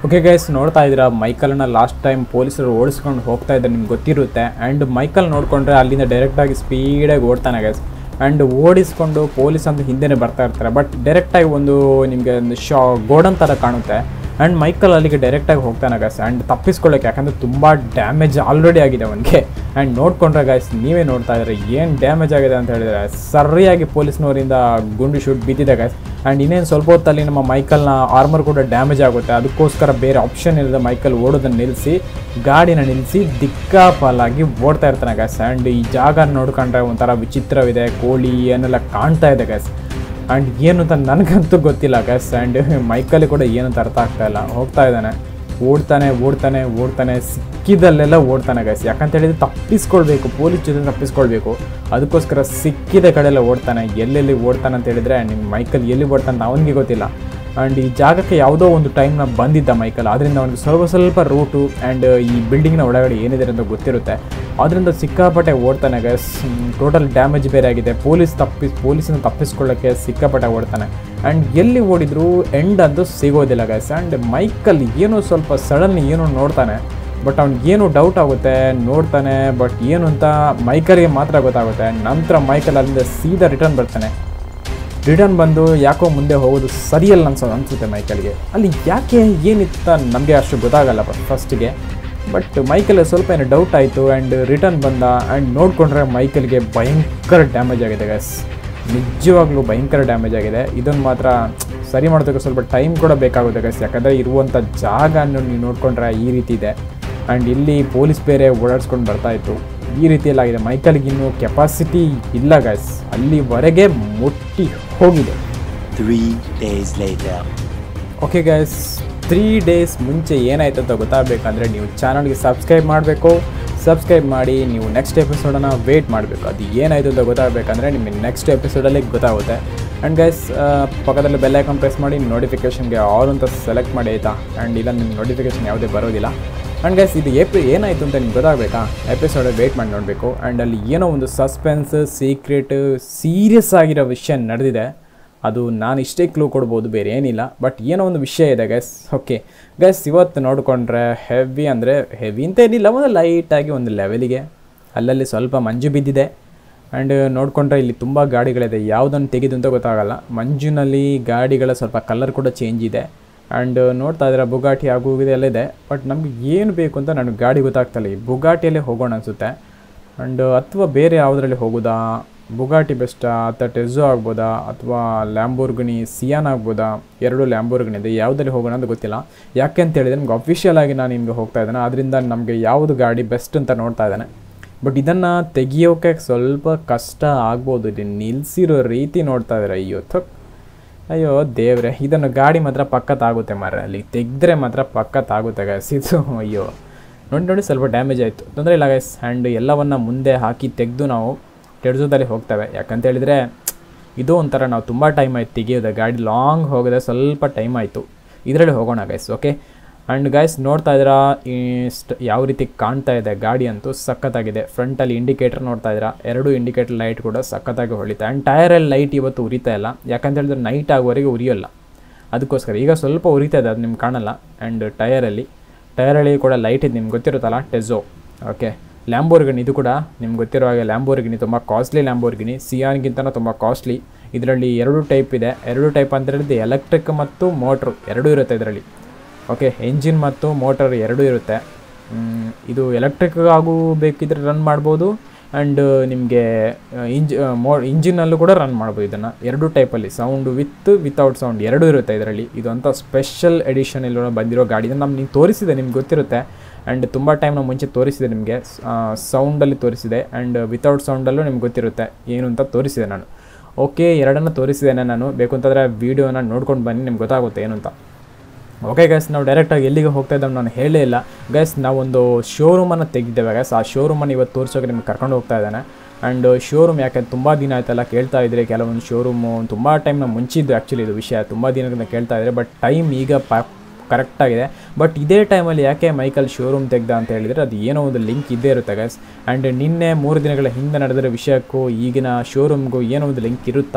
Okay guys ನೋಡ್ತಾ ಇದ್ದೀರಾ ಮೈಕಲ್ನ last time ಪೊಲೀಸರು ಓಡಿಸ್ಕೊಂಡು ಹೋಗ್ತಾ ಇದ್ದಾರೆ ನಿಮ್ಗೆ ಗೊತ್ತಿರುತ್ತೆ ಆ್ಯಂಡ್ ಮೈಕಲ್ ನೋಡಿಕೊಂಡ್ರೆ ಅಲ್ಲಿಂದ ಡೈರೆಕ್ಟಾಗಿ ಸ್ಪೀಡಾಗಿ ಓಡ್ತಾನೆ ಗೈಸ್ ಆ್ಯಂಡ್ ಓಡಿಸ್ಕೊಂಡು ಪೊಲೀಸ್ ಅಂತ ಹಿಂದೆನೇ ಬರ್ತಾ ಇರ್ತಾರೆ ಬಟ್ ಡೈರೆಕ್ಟಾಗಿ ಒಂದು ನಿಮಗೆ ಒಂದು ಶಾ ಗೋಡನ್ ಥರ ಕಾಣುತ್ತೆ ಆ್ಯಂಡ್ ಮೈಕಲ್ ಅಲ್ಲಿಗೆ ಡೈರೆಕ್ಟಾಗಿ ಹೋಗ್ತಾನೆ ಗೈಸ್ ಆ್ಯಂಡ್ ತಪ್ಪಿಸ್ಕೊಳ್ಳೋಕೆ ಯಾಕಂದರೆ ತುಂಬ ಡ್ಯಾಮೇಜ್ ಆಲ್ರೆಡಿ ಆಗಿದೆ ಅವನಿಗೆ ಆ್ಯಂಡ್ ನೋಡ್ಕೊಂಡ್ರೆ ಗೈಸ್ ನೀವೇ ನೋಡ್ತಾ ಇದ್ದಾರೆ ಏನು ಡ್ಯಾಮೇಜ್ ಆಗಿದೆ ಅಂತ ಹೇಳಿದ್ರೆ ಸರಿಯಾಗಿ ಪೊಲೀಸ್ನವರಿಂದ ಗುಂಡು ಶೂಟ್ ಬಿದ್ದಿದೆ ಗೈಸ್ ಆ್ಯಂಡ್ ಇನ್ನೇನು ಸ್ವಲ್ಪ ಹೊತ್ತಲ್ಲಿ ನಮ್ಮ ಮೈಕಲ್ನ ಆರ್ಮರ್ ಕೂಡ ಡ್ಯಾಮೇಜ್ ಆಗುತ್ತೆ ಅದಕ್ಕೋಸ್ಕರ ಬೇರೆ ಆಪ್ಷನ್ ಇಲ್ಲದೆ ಮೈಕಲ್ ಓಡೋದನ್ನು ನಿಲ್ಲಿಸಿ ಗಾಡಿನ ನಿಲ್ಲಿಸಿ ದಿಕ್ಕಾಪಾಲಾಗಿ ಓಡ್ತಾ ಇರ್ತಾನೆ ಗ್ಯಾಸ್ ಆ್ಯಂಡ್ ಈ ಜಾಗ ನೋಡ್ಕೊಂಡ್ರೆ ಒಂಥರ ವಿಚಿತ್ರವಿದೆ ಕೋಳಿ ಏನೆಲ್ಲ ಕಾಣ್ತಾ ಇದೆ ಗ್ಯಾಸ್ ಆ್ಯಂಡ್ ಏನು ಅಂತ ನನಗಂತೂ ಗೊತ್ತಿಲ್ಲ ಗ್ಯಾಸ್ ಆ್ಯಂಡ್ ಮೈಕಲ್ಲಿ ಕೂಡ ಏನು ಅಂತ ಅರ್ಥ ಆಗ್ತಾ ಇಲ್ಲ ಹೋಗ್ತಾ ಇದ್ದಾನೆ ಓಡ್ತಾನೆ ಓಡ್ತಾನೆ ಓಡ್ತಾನೆ ಸಿಕ್ಕಿದಲ್ಲೆಲ್ಲ ಓಡ್ತಾನೆ ಗೈಸ್ ಯಾಕಂತ ಹೇಳಿದ್ರೆ ತಪ್ಪಿಸ್ಕೊಳ್ಬೇಕು ಪೊಲೀಸ್ ಜೊತೆ ತಪ್ಪಿಸ್ಕೊಳ್ಬೇಕು ಅದಕ್ಕೋಸ್ಕರ ಸಿಕ್ಕಿದ ಕಡೆಲ್ಲ ಓಡ್ತಾನೆ ಎಲ್ಲೆಲ್ಲಿ ಓಡ್ತಾನೆ ಅಂತ ಹೇಳಿದ್ರೆ ನಿಮ್ಮ ಮೈಕಲ್ ಎಲ್ಲಿ ಓಡ್ತಾನೆ ಅಂತ ಅವನಿಗೆ ಗೊತ್ತಿಲ್ಲ ಆ್ಯಂಡ್ ಈ ಜಾಗಕ್ಕೆ ಯಾವುದೋ ಒಂದು ಟೈಮ್ನ ಬಂದಿದ್ದ ಮೈಕಲ್ ಆದ್ದರಿಂದ ಅವನಿಗೆ ಸ್ವಲ್ಪ ಸ್ವಲ್ಪ ರೂಟು ಆ್ಯಂಡ್ ಈ ಬಿಲ್ಡಿಂಗ್ನ ಒಳಗಡೆ ಏನಿದೆ ಅಂತ ಗೊತ್ತಿರುತ್ತೆ ಅದರಿಂದ ಸಿಕ್ಕಾಪಟ್ಟೆ ಓಡ್ತಾನೆ ಗೈಸ್ ಟೋಟಲ್ ಡ್ಯಾಮೇಜ್ ಬೇರೆ ಆಗಿದೆ ಪೊಲೀಸ್ ತಪ್ಪಿ ಪೊಲೀಸನ್ನು ತಪ್ಪಿಸ್ಕೊಳ್ಳೋಕ್ಕೆ ಸಿಕ್ಕಾಪಟ್ಟೆ ಓಡ್ತಾನೆ ಆ್ಯಂಡ್ ಎಲ್ಲಿ ಓಡಿದ್ರು ಎಂಡ್ ಅಂತೂ ಸಿಗೋದಿಲ್ಲ ಗೈಸ್ ಆ್ಯಂಡ್ ಮೈಕಲ್ ಏನೋ ಸ್ವಲ್ಪ ಸಡನ್ಲಿ ಏನೋ ನೋಡ್ತಾನೆ ಬಟ್ ಅವ್ನಿಗೇನು ಡೌಟ್ ಆಗುತ್ತೆ ನೋಡ್ತಾನೆ ಬಟ್ ಏನು ಅಂತ ಮೈಕಲ್ಗೆ ಮಾತ್ರ ಗೊತ್ತಾಗುತ್ತೆ ನಂತರ ಮೈಕಲ್ ಅಲ್ಲಿಂದ ಸೀದಾ ರಿಟರ್ನ್ ಬರ್ತಾನೆ ರಿಟರ್ನ್ ಬಂದು ಯಾಕೋ ಮುಂದೆ ಹೋಗೋದು ಸರಿಯಲ್ಲ ಅನ್ಸೋ ಅನಿಸುತ್ತೆ ಮೈಕಲ್ಗೆ ಅಲ್ಲಿ ಯಾಕೆ ಏನಿತ್ತ ನಮಗೆ ಅಷ್ಟು ಗೊತ್ತಾಗಲ್ಲ ಫಸ್ಟಿಗೆ ಬಟ್ ಮೈಕಲ್ ಸ್ವಲ್ಪ ಏನು ಡೌಟ್ ಆಯಿತು ಆ್ಯಂಡ್ ರಿಟರ್ನ್ ಬಂದ ಆ್ಯಂಡ್ ನೋಡಿಕೊಂಡ್ರೆ ಮೈಕಲ್ಗೆ ಭಯಂಕರ ಡ್ಯಾಮೇಜ್ ಆಗಿದೆ ಗಸ್ ನಿಜವಾಗ್ಲೂ ಭಯಂಕರ ಡ್ಯಾಮೇಜ್ ಆಗಿದೆ ಇದನ್ನು ಮಾತ್ರ ಸರಿ ಮಾಡೋದಕ್ಕೆ ಸ್ವಲ್ಪ ಟೈಮ್ ಕೂಡ ಬೇಕಾಗುತ್ತೆ ಗಸ್ ಯಾಕಂದರೆ ಇರುವಂಥ ಜಾಗವನ್ನು ನೀವು ನೋಡಿಕೊಂಡ್ರೆ ಈ ರೀತಿ ಇದೆ ಆ್ಯಂಡ್ ಇಲ್ಲಿ ಪೊಲೀಸ್ ಬೇರೆ ಓಡಾಡ್ಸ್ಕೊಂಡು ಬರ್ತಾಯಿತ್ತು ಈ ರೀತಿಯಲ್ಲಾಗಿದೆ ಮೈಕಲ್ಗಿನ್ನೂ ಕೆಪಾಸಿಟಿ ಇಲ್ಲ ಗೈಸ್ ಅಲ್ಲಿವರೆಗೆ ಮುಟ್ಟಿ ಹೋಗಿದೆ Three days later. Okay guys three days ಮುಂಚೆ ಏನಾಯ್ತು ಅಂತ ಗೊತ್ತಾಗಬೇಕಂದ್ರೆ ನೀವು ಚಾನಲ್ಗೆ ಸಬ್ಸ್ಕ್ರೈಬ್ ಮಾಡಬೇಕು ಸಬ್ಸ್ಕ್ರೈಬ್ ಮಾಡಿ ನೀವು ನೆಕ್ಸ್ಟ್ ಎಪಿಸೋಡನ್ನು ವೇಟ್ ಮಾಡಬೇಕು ಅದು ಏನಾಯಿತು ಅಂತ ಗೊತ್ತಾಗಬೇಕಂದ್ರೆ ನಿಮಗೆ ನೆಕ್ಸ್ಟ್ ಎಪಿಸೋಡಲ್ಲಿ ಗೊತ್ತಾಗುತ್ತೆ ಆ್ಯಂಡ್ ಗೈಸ್ ಪಕ್ಕದಲ್ಲಿ ಬೆಲ್ ಐಕಾನ್ ಪ್ರೆಸ್ ಮಾಡಿ ನೋಟಿಫಿಕೇಷನ್ಗೆ ಆಲ್ ಅಂತ ಸೆಲೆಕ್ಟ್ ಮಾಡಿ ಆಯಿತಾ ಆ್ಯಂಡ್ ಇಲ್ಲ ನಿಮ್ಗೆ ನೋಟಿಫಿಕೇಷನ್ ಯಾವುದೇ ಬರೋದಿಲ್ಲ ಆ್ಯಂಡ್ ಗೈಸ್ ಇದು ಏಪ್ರಿ ಏನಾಯಿತು ಅಂತ ನಿಮ್ಗೆ ಗೊತ್ತಾಗಬೇಕಾ ಎಪಿಸೋಡ್ ವೇಟ್ ಮಾಡಿ ನೋಡಬೇಕು ಆ್ಯಂಡ್ ಅಲ್ಲಿ ಏನೋ ಒಂದು ಸಸ್ಪೆನ್ಸ್ ಸೀಕ್ರೆಟ್ ಸೀರಿಯಸ್ ಆಗಿರೋ ವಿಷಯ ನಡೆದಿದೆ ಅದು ನಾನು ಇಷ್ಟೇ ಕ್ಲೂ ಕೊಡ್ಬೋದು ಬೇರೆ ಏನಿಲ್ಲ ಬಟ್ ಏನೋ ಒಂದು ವಿಷಯ ಇದೆ ಗೈಸ್ ಓಕೆ ಗೈಸ್ ಇವತ್ತು ನೋಡಿಕೊಂಡ್ರೆ ಹೆವಿ ಅಂದರೆ ಹೆವಿ ಅಂತ ಏನಿಲ್ಲ ಒಂದು ಲೈಟಾಗಿ ಒಂದು ಲೆವೆಲಿಗೆ ಅಲ್ಲಲ್ಲಿ ಸ್ವಲ್ಪ ಮಂಜು ಬಿದ್ದಿದೆ ಆ್ಯಂಡ್ ನೋಡಿಕೊಂಡ್ರೆ ಇಲ್ಲಿ ತುಂಬ ಗಾಡಿಗಳಿದೆ ಯಾವುದನ್ನು ತೆಗೆದು ಅಂತ ಗೊತ್ತಾಗಲ್ಲ ಮಂಜಿನಲ್ಲಿ ಗಾಡಿಗಳ ಸ್ವಲ್ಪ ಕಲರ್ ಕೂಡ ಚೇಂಜ್ ಇದೆ ಆ್ಯಂಡ್ ನೋಡ್ತಾ ಇದ್ರೆ ಬುಗಾಟಿ ಆಗು ಇದೆಲ್ಲ ಇದೆ ಬಟ್ ನಮ್ಗೆ ಏನು ಬೇಕು ಅಂತ ನನಗೆ ಗಾಡಿ ಗೊತ್ತಾಗ್ತಲ್ಲ ಈ ಬುಗಾಟಿಯಲ್ಲೇ ಹೋಗೋಣ ಅನಿಸುತ್ತೆ ಆ್ಯಂಡ್ ಅಥವಾ ಬೇರೆ ಯಾವುದರಲ್ಲಿ ಹೋಗೋದಾ ಬುಗಾಟಿ ಬೆಸ್ಟಾ ಅಥವಾ ಟೆಝೋ ಆಗ್ಬೋದಾ ಅಥವಾ ಲ್ಯಾಂಬೋರ್ಗನಿ ಸಿಯಾನ್ ಆಗ್ಬೋದಾ ಎರಡು ಲ್ಯಾಂಬೋರ್ಗನಿ ಇದೆ ಯಾವುದಲ್ಲಿ ಹೋಗೋಣ ಅಂತ ಗೊತ್ತಿಲ್ಲ ಯಾಕೆ ಅಂತ ಹೇಳಿದ್ರೆ ನಮ್ಗೆ ಅಫಿಷಿಯಲ್ ಆಗಿ ನಾನು ನಿಮಗೆ ಹೋಗ್ತಾ ಇದ್ದೇನೆ ಅದರಿಂದ ನಮಗೆ ಯಾವುದು ಗಾಡಿ ಬೆಸ್ಟ್ ಅಂತ ನೋಡ್ತಾ ಇದ್ದಾನೆ ಬಟ್ ಇದನ್ನು ತೆಗಿಯೋಕೆ ಸ್ವಲ್ಪ ಕಷ್ಟ ಆಗ್ಬೋದು ಇಲ್ಲಿ ನಿಲ್ಲಿಸಿರೋ ರೀತಿ ನೋಡ್ತಾ ಇದ್ದಾರೆ ಅಯ್ಯೋ ಥಕ್ ಅಯ್ಯೋ ದೇವ್ರೆ ಇದನ್ನು ಗಾಡಿ ಮಾತ್ರ ಪಕ್ಕತ್ತಾಗುತ್ತೆ ಮಾರ ಅಲ್ಲಿ ತೆಗೆದ್ರೆ ಮಾತ್ರ ಪಕ್ಕತ್ತಾಗುತ್ತೆ ಗೈಸ್ ಇದು ಅಯ್ಯೋ ನೋಡಿ ನೋಡಿ ಸ್ವಲ್ಪ ಡ್ಯಾಮೇಜ್ ಆಯಿತು ತೊಂದರೆ ಇಲ್ಲ ಗೈಸ್ ಆ್ಯಂಡ್ ಎಲ್ಲವನ್ನ ಮುಂದೆ ಹಾಕಿ ತೆಗೆದು ನಾವು ಟೆಡ್ಸೋದಲ್ಲಿ ಹೋಗ್ತೇವೆ ಯಾಕಂತ ಹೇಳಿದರೆ ಇದು ಒಂಥರ ನಾವು ತುಂಬ ಟೈಮ್ ಆಯ್ತು ತೆಗಿಯೋದು ಗಾಡಿ ಲಾಂಗ್ ಹೋಗಿದೆ ಸ್ವಲ್ಪ ಟೈಮ್ ಆಯಿತು ಇದರಲ್ಲಿ ಹೋಗೋಣ ಗೈಸ್ ಓಕೆ ಆ್ಯಂಡ್ ಗೈಸ್ ನೋಡ್ತಾ ಇದ್ದೀರಾ ಇಷ್ಟು ಯಾವ ರೀತಿ ಕಾಣ್ತಾ ಇದೆ ಗಾಡಿ ಅಂತೂ ಸಖತ್ತಾಗಿದೆ ಫ್ರಂಟಲ್ಲಿ ಇಂಡಿಕೇಟರ್ ನೋಡ್ತಾ ಇದ್ದೀರಾ ಎರಡು ಇಂಡಿಕೇಟರ್ ಲೈಟ್ ಕೂಡ ಸಖತ್ತಾಗಿ ಹೊಳಿತಾ ಆ್ಯಂಡ್ ಟಯರಲ್ಲಿ ಲೈಟ್ ಇವತ್ತು ಉರಿತಾ ಇಲ್ಲ ಯಾಕಂತ ಹೇಳಿದ್ರೆ ನೈಟ್ ಆಗುವವರೆಗೆ ಉರಿಯೋಲ್ಲ ಅದಕ್ಕೋಸ್ಕರ ಈಗ ಸ್ವಲ್ಪ ಉರಿತಾ ಇದೆ ಅದು ನಿಮ್ಗೆ ಕಾಣಲ್ಲ ಆ್ಯಂಡ್ ಟಯರಲ್ಲಿ ಟಯರಲ್ಲಿ ಕೂಡ ಲೈಟ್ ಇದೆ ನಿಮ್ಗೆ ಗೊತ್ತಿರುತ್ತಲ್ಲ ಟೆಝೋ ಓಕೆ ಲ್ಯಾಂಬೋರ್ಗಿನಿ ಇದು ಕೂಡ ನಿಮ್ಗೆ ಗೊತ್ತಿರೋ ಹಾಗೆ ಲ್ಯಾಂಬೋರ್ಗಿನಿ ತುಂಬ ಕಾಸ್ಟ್ಲಿ ಲ್ಯಾಂಬೋರ್ಗಿನಿ ಸಿಯಾನ್ಗಿಂತನೂ ತುಂಬ ಕಾಸ್ಟ್ಲಿ ಇದರಲ್ಲಿ ಎರಡು ಟೈಪ್ ಇದೆ ಎರಡು ಟೈಪ್ ಅಂತ ಹೇಳಿದ್ರೆ ಎಲೆಕ್ಟ್ರಿಕ್ ಮತ್ತು ಮೋಟ್ರು ಎರಡೂ ಇರುತ್ತೆ ಇದರಲ್ಲಿ ಓಕೆ ಎಂಜಿನ್ ಮತ್ತು ಮೋಟರ್ ಎರಡೂ ಇರುತ್ತೆ ಮ್, ಇದು ಎಲೆಕ್ಟ್ರಿಕ್ ಆಗು ಬೇಕಿದ್ರೆ ರನ್ ಮಾಡ್ಬೋದು ಆ್ಯಂಡ್ ನಿಮಗೆ ಇಂಜ್ ಮೋ ಇಂಜಿನಲ್ಲೂ ಕೂಡ ರನ್ ಮಾಡ್ಬೋದು ಇದನ್ನು ಎರಡು ಟೈಪಲ್ಲಿ ಸೌಂಡು ವಿತ್ ವಿತೌಟ್ ಸೌಂಡ್ ಎರಡೂ ಇರುತ್ತೆ ಇದರಲ್ಲಿ ಇದು ಅಂತ ಸ್ಪೆಷಲ್ ಎಡಿಷನ್ ಇಲ್ಲಿ ಬಂದಿರೋ ಗಾಡಿ ಇದನ್ನು ನಮ್ಮ ನೀವು ತೋರಿಸಿದೆ ನಿಮ್ಗೆ ಗೊತ್ತಿರುತ್ತೆ ಆ್ಯಂಡ್ ತುಂಬ ಟೈಮ್ ನಾವು ಮುಂಚೆ ತೋರಿಸಿದೆ ನಿಮಗೆ ಸೌಂಡಲ್ಲಿ ತೋರಿಸಿದೆ ಆ್ಯಂಡ್ ವಿತೌಟ್ ಸೌಂಡಲ್ಲೂ ನಿಮ್ಗೆ ಗೊತ್ತಿರುತ್ತೆ ಏನು ಅಂತ ತೋರಿಸಿದೆ ನಾನು ಓಕೆ ಎರಡನ್ನು ತೋರಿಸಿದ್ದೇನೆ ನಾನು ಬೇಕು ಅಂತಂದರೆ ವೀಡಿಯೋನ ನೋಡ್ಕೊಂಡು ಬನ್ನಿ ನಿಮ್ಗೆ ಗೊತ್ತಾಗುತ್ತೆ ಏನು ಅಂತ ಓಕೆ ಗೈಸ್ ನಾವು ಡೈರೆಕ್ಟಾಗಿ ಎಲ್ಲಿಗೆ ಹೋಗ್ತಾ ಇದ್ದಾವೆ ನಾನು ಹೇಳೇ ಇಲ್ಲ ಗೈಸ್ ನಾವೊಂದು ಶೋರೂಮನ್ನು ತೆಗೆದಿದ್ದೇವೆ ಗೈಸ್ ಆ ಶೋರೂಮನ್ನು ಇವತ್ತು ತೋರಿಸೋಕೆ ನಿಮ್ಗೆ ಕರ್ಕೊಂಡು ಹೋಗ್ತಾ ಇದ್ದಾನೆ ಆ್ಯಂಡ್ ಶೋರೂಮ್ ಯಾಕೆ ತುಂಬ ದಿನ ಆಯ್ತಲ್ಲ ಕೇಳ್ತಾ ಇದ್ರಿ ಕೆಲವೊಂದು ಶೋರೂಮು ತುಂಬ ಟೈಮ್ನ ಮುಂಚಿದ್ದು ಆ್ಯಕ್ಚುಲಿ ಇದು ವಿಷಯ ತುಂಬ ದಿನದಿಂದ ಕೇಳ್ತಾ ಇದ್ದಾರೆ ಬಟ್ ಟೈಮ್ ಈಗ ಪ ಕರೆಕ್ಟಾಗಿದೆ ಬಟ್ ಇದೇ ಟೈಮಲ್ಲಿ ಯಾಕೆ ಮೈಕಲ್ ಶೋರೂಮ್ ತೆಗ್ದ ಅಂತ ಹೇಳಿದರೆ ಅದು ಏನೋ ಒಂದು ಲಿಂಕ್ ಇದ್ದೇ ಇರುತ್ತೆ ಗೈಸ್ ಆ್ಯಂಡ್ ನಿನ್ನೆ ಮೂರು ದಿನಗಳ ಹಿಂದೆ ನಡೆದಿರೋ ವಿಷಯಕ್ಕೂ ಈಗಿನ ಶೋರೂಮ್ಗೂ ಏನೋ ಒಂದು ಲಿಂಕ್ ಇರುತ್ತಾ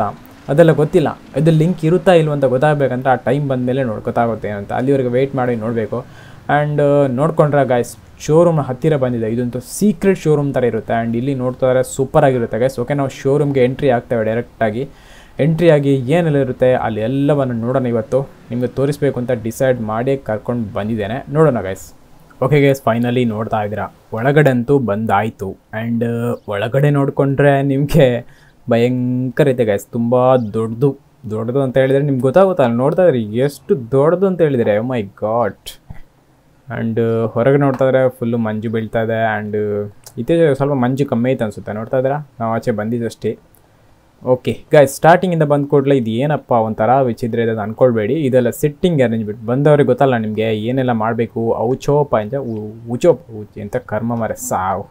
ಅದೆಲ್ಲ ಗೊತ್ತಿಲ್ಲ ಇದು ಲಿಂಕ್ ಇರುತ್ತಾ ಇಲ್ವ ಅಂತ ಗೊತ್ತಾಗಬೇಕಂದ್ರೆ ಆ ಟೈಮ್ ಬಂದಮೇಲೆ ನೋಡಿ ಗೊತ್ತಾಗುತ್ತೆ ಅಂತ ಅಲ್ಲಿವರೆಗೆ ವೆಯ್ಟ್ ಮಾಡಿ ನೋಡಬೇಕು ಆ್ಯಂಡ್ ನೋಡ್ಕೊಂಡ್ರೆ ಗಾಯ್ಸ್ ಶೋರೂಮ್ ಹತ್ತಿರ ಬಂದಿದೆ ಇದಂತೂ ಸೀಕ್ರೆಟ್ ಶೋರೂಮ್ ಥರ ಇರುತ್ತೆ ಆ್ಯಂಡ್ ಇಲ್ಲಿ ನೋಡ್ತಾ ಇದ್ರೆ ಸೂಪರ್ ಆಗಿರುತ್ತೆ ಗೈಸ್ ಓಕೆ ನಾವು ಶೋರೂಮ್ಗೆ ಎಂಟ್ರಿ ಆಗ್ತೇವೆ ಡೈರೆಕ್ಟಾಗಿ ಎಂಟ್ರಿ ಆಗಿ ಏನೆಲ್ಲ ಇರುತ್ತೆ ಅಲ್ಲಿ ಎಲ್ಲವನ್ನು ನೋಡೋಣ ಇವತ್ತು ನಿಮಗೆ ತೋರಿಸ್ಬೇಕು ಅಂತ ಡಿಸೈಡ್ ಮಾಡಿ ಕರ್ಕೊಂಡು ಬಂದಿದ್ದೇನೆ ನೋಡೋಣ ಗೈಸ್ ಓಕೆ ಗೈಸ್ ಫೈನಲಿ ನೋಡ್ತಾ ಇದ್ದೀರಾ ಒಳಗಡೆ ಅಂತೂ ಬಂದಾಯಿತು ಆ್ಯಂಡ್ ಒಳಗಡೆ ನೋಡಿಕೊಂಡ್ರೆ ನಿಮಗೆ ಭಯಂಕರ ಇದೆ ಗೈಸ್ ತುಂಬ ದೊಡ್ಡದು ದೊಡ್ಡದು ಅಂತ ಹೇಳಿದರೆ ನಿಮ್ಗೆ ಗೊತ್ತಾಗುತ್ತಲ್ಲ ನೋಡ್ತಾ ಇದ್ರಿ ಎಷ್ಟು ದೊಡ್ಡದು ಅಂತ ಹೇಳಿದರೆ ಮೈ ಗಾಟ್ ಆ್ಯಂಡ್ ಹೊರಗೆ ನೋಡ್ತಾ ಇದ್ರೆ ಫುಲ್ಲು ಮಂಜು ಬೀಳ್ತಾ ಇದೆ ಆ್ಯಂಡ್ ಇತ್ತೀಚೆಗೆ ಸ್ವಲ್ಪ ಮಂಜು ಕಮ್ಮಿ ಐತೆ ಅನಿಸುತ್ತೆ ನೋಡ್ತಾ ಇದ್ದೀರಾ ನಾವು ಆಚೆ ಬಂದಿದ್ದಷ್ಟೇ ಓಕೆ ಗಾಯ್ಸ್ ಸ್ಟಾರ್ಟಿಂಗಿಂದ ಬಂದ ಕೂಡಲೇ ಇದು ಏನಪ್ಪ ಒಂಥರ ವಿಚಿತ್ರ ಇದೆ ಅಂತ ಅಂದ್ಕೊಳ್ಬೇಡಿ ಇದೆಲ್ಲ ಸಿಟ್ಟಿಂಗ್ ಅರೇಂಜ್ಮೆಂಟ್ ಬಂದವ್ರಿಗೆ ಗೊತ್ತಲ್ಲ ನಿಮಗೆ ಏನೆಲ್ಲ ಮಾಡಬೇಕು ಔಚೋಪ ಅಂತ ಉ- ಉಚೋಪ ಉಚ್ ಎಂತ ಕರ್ಮ ಮರೆ ಸಾವು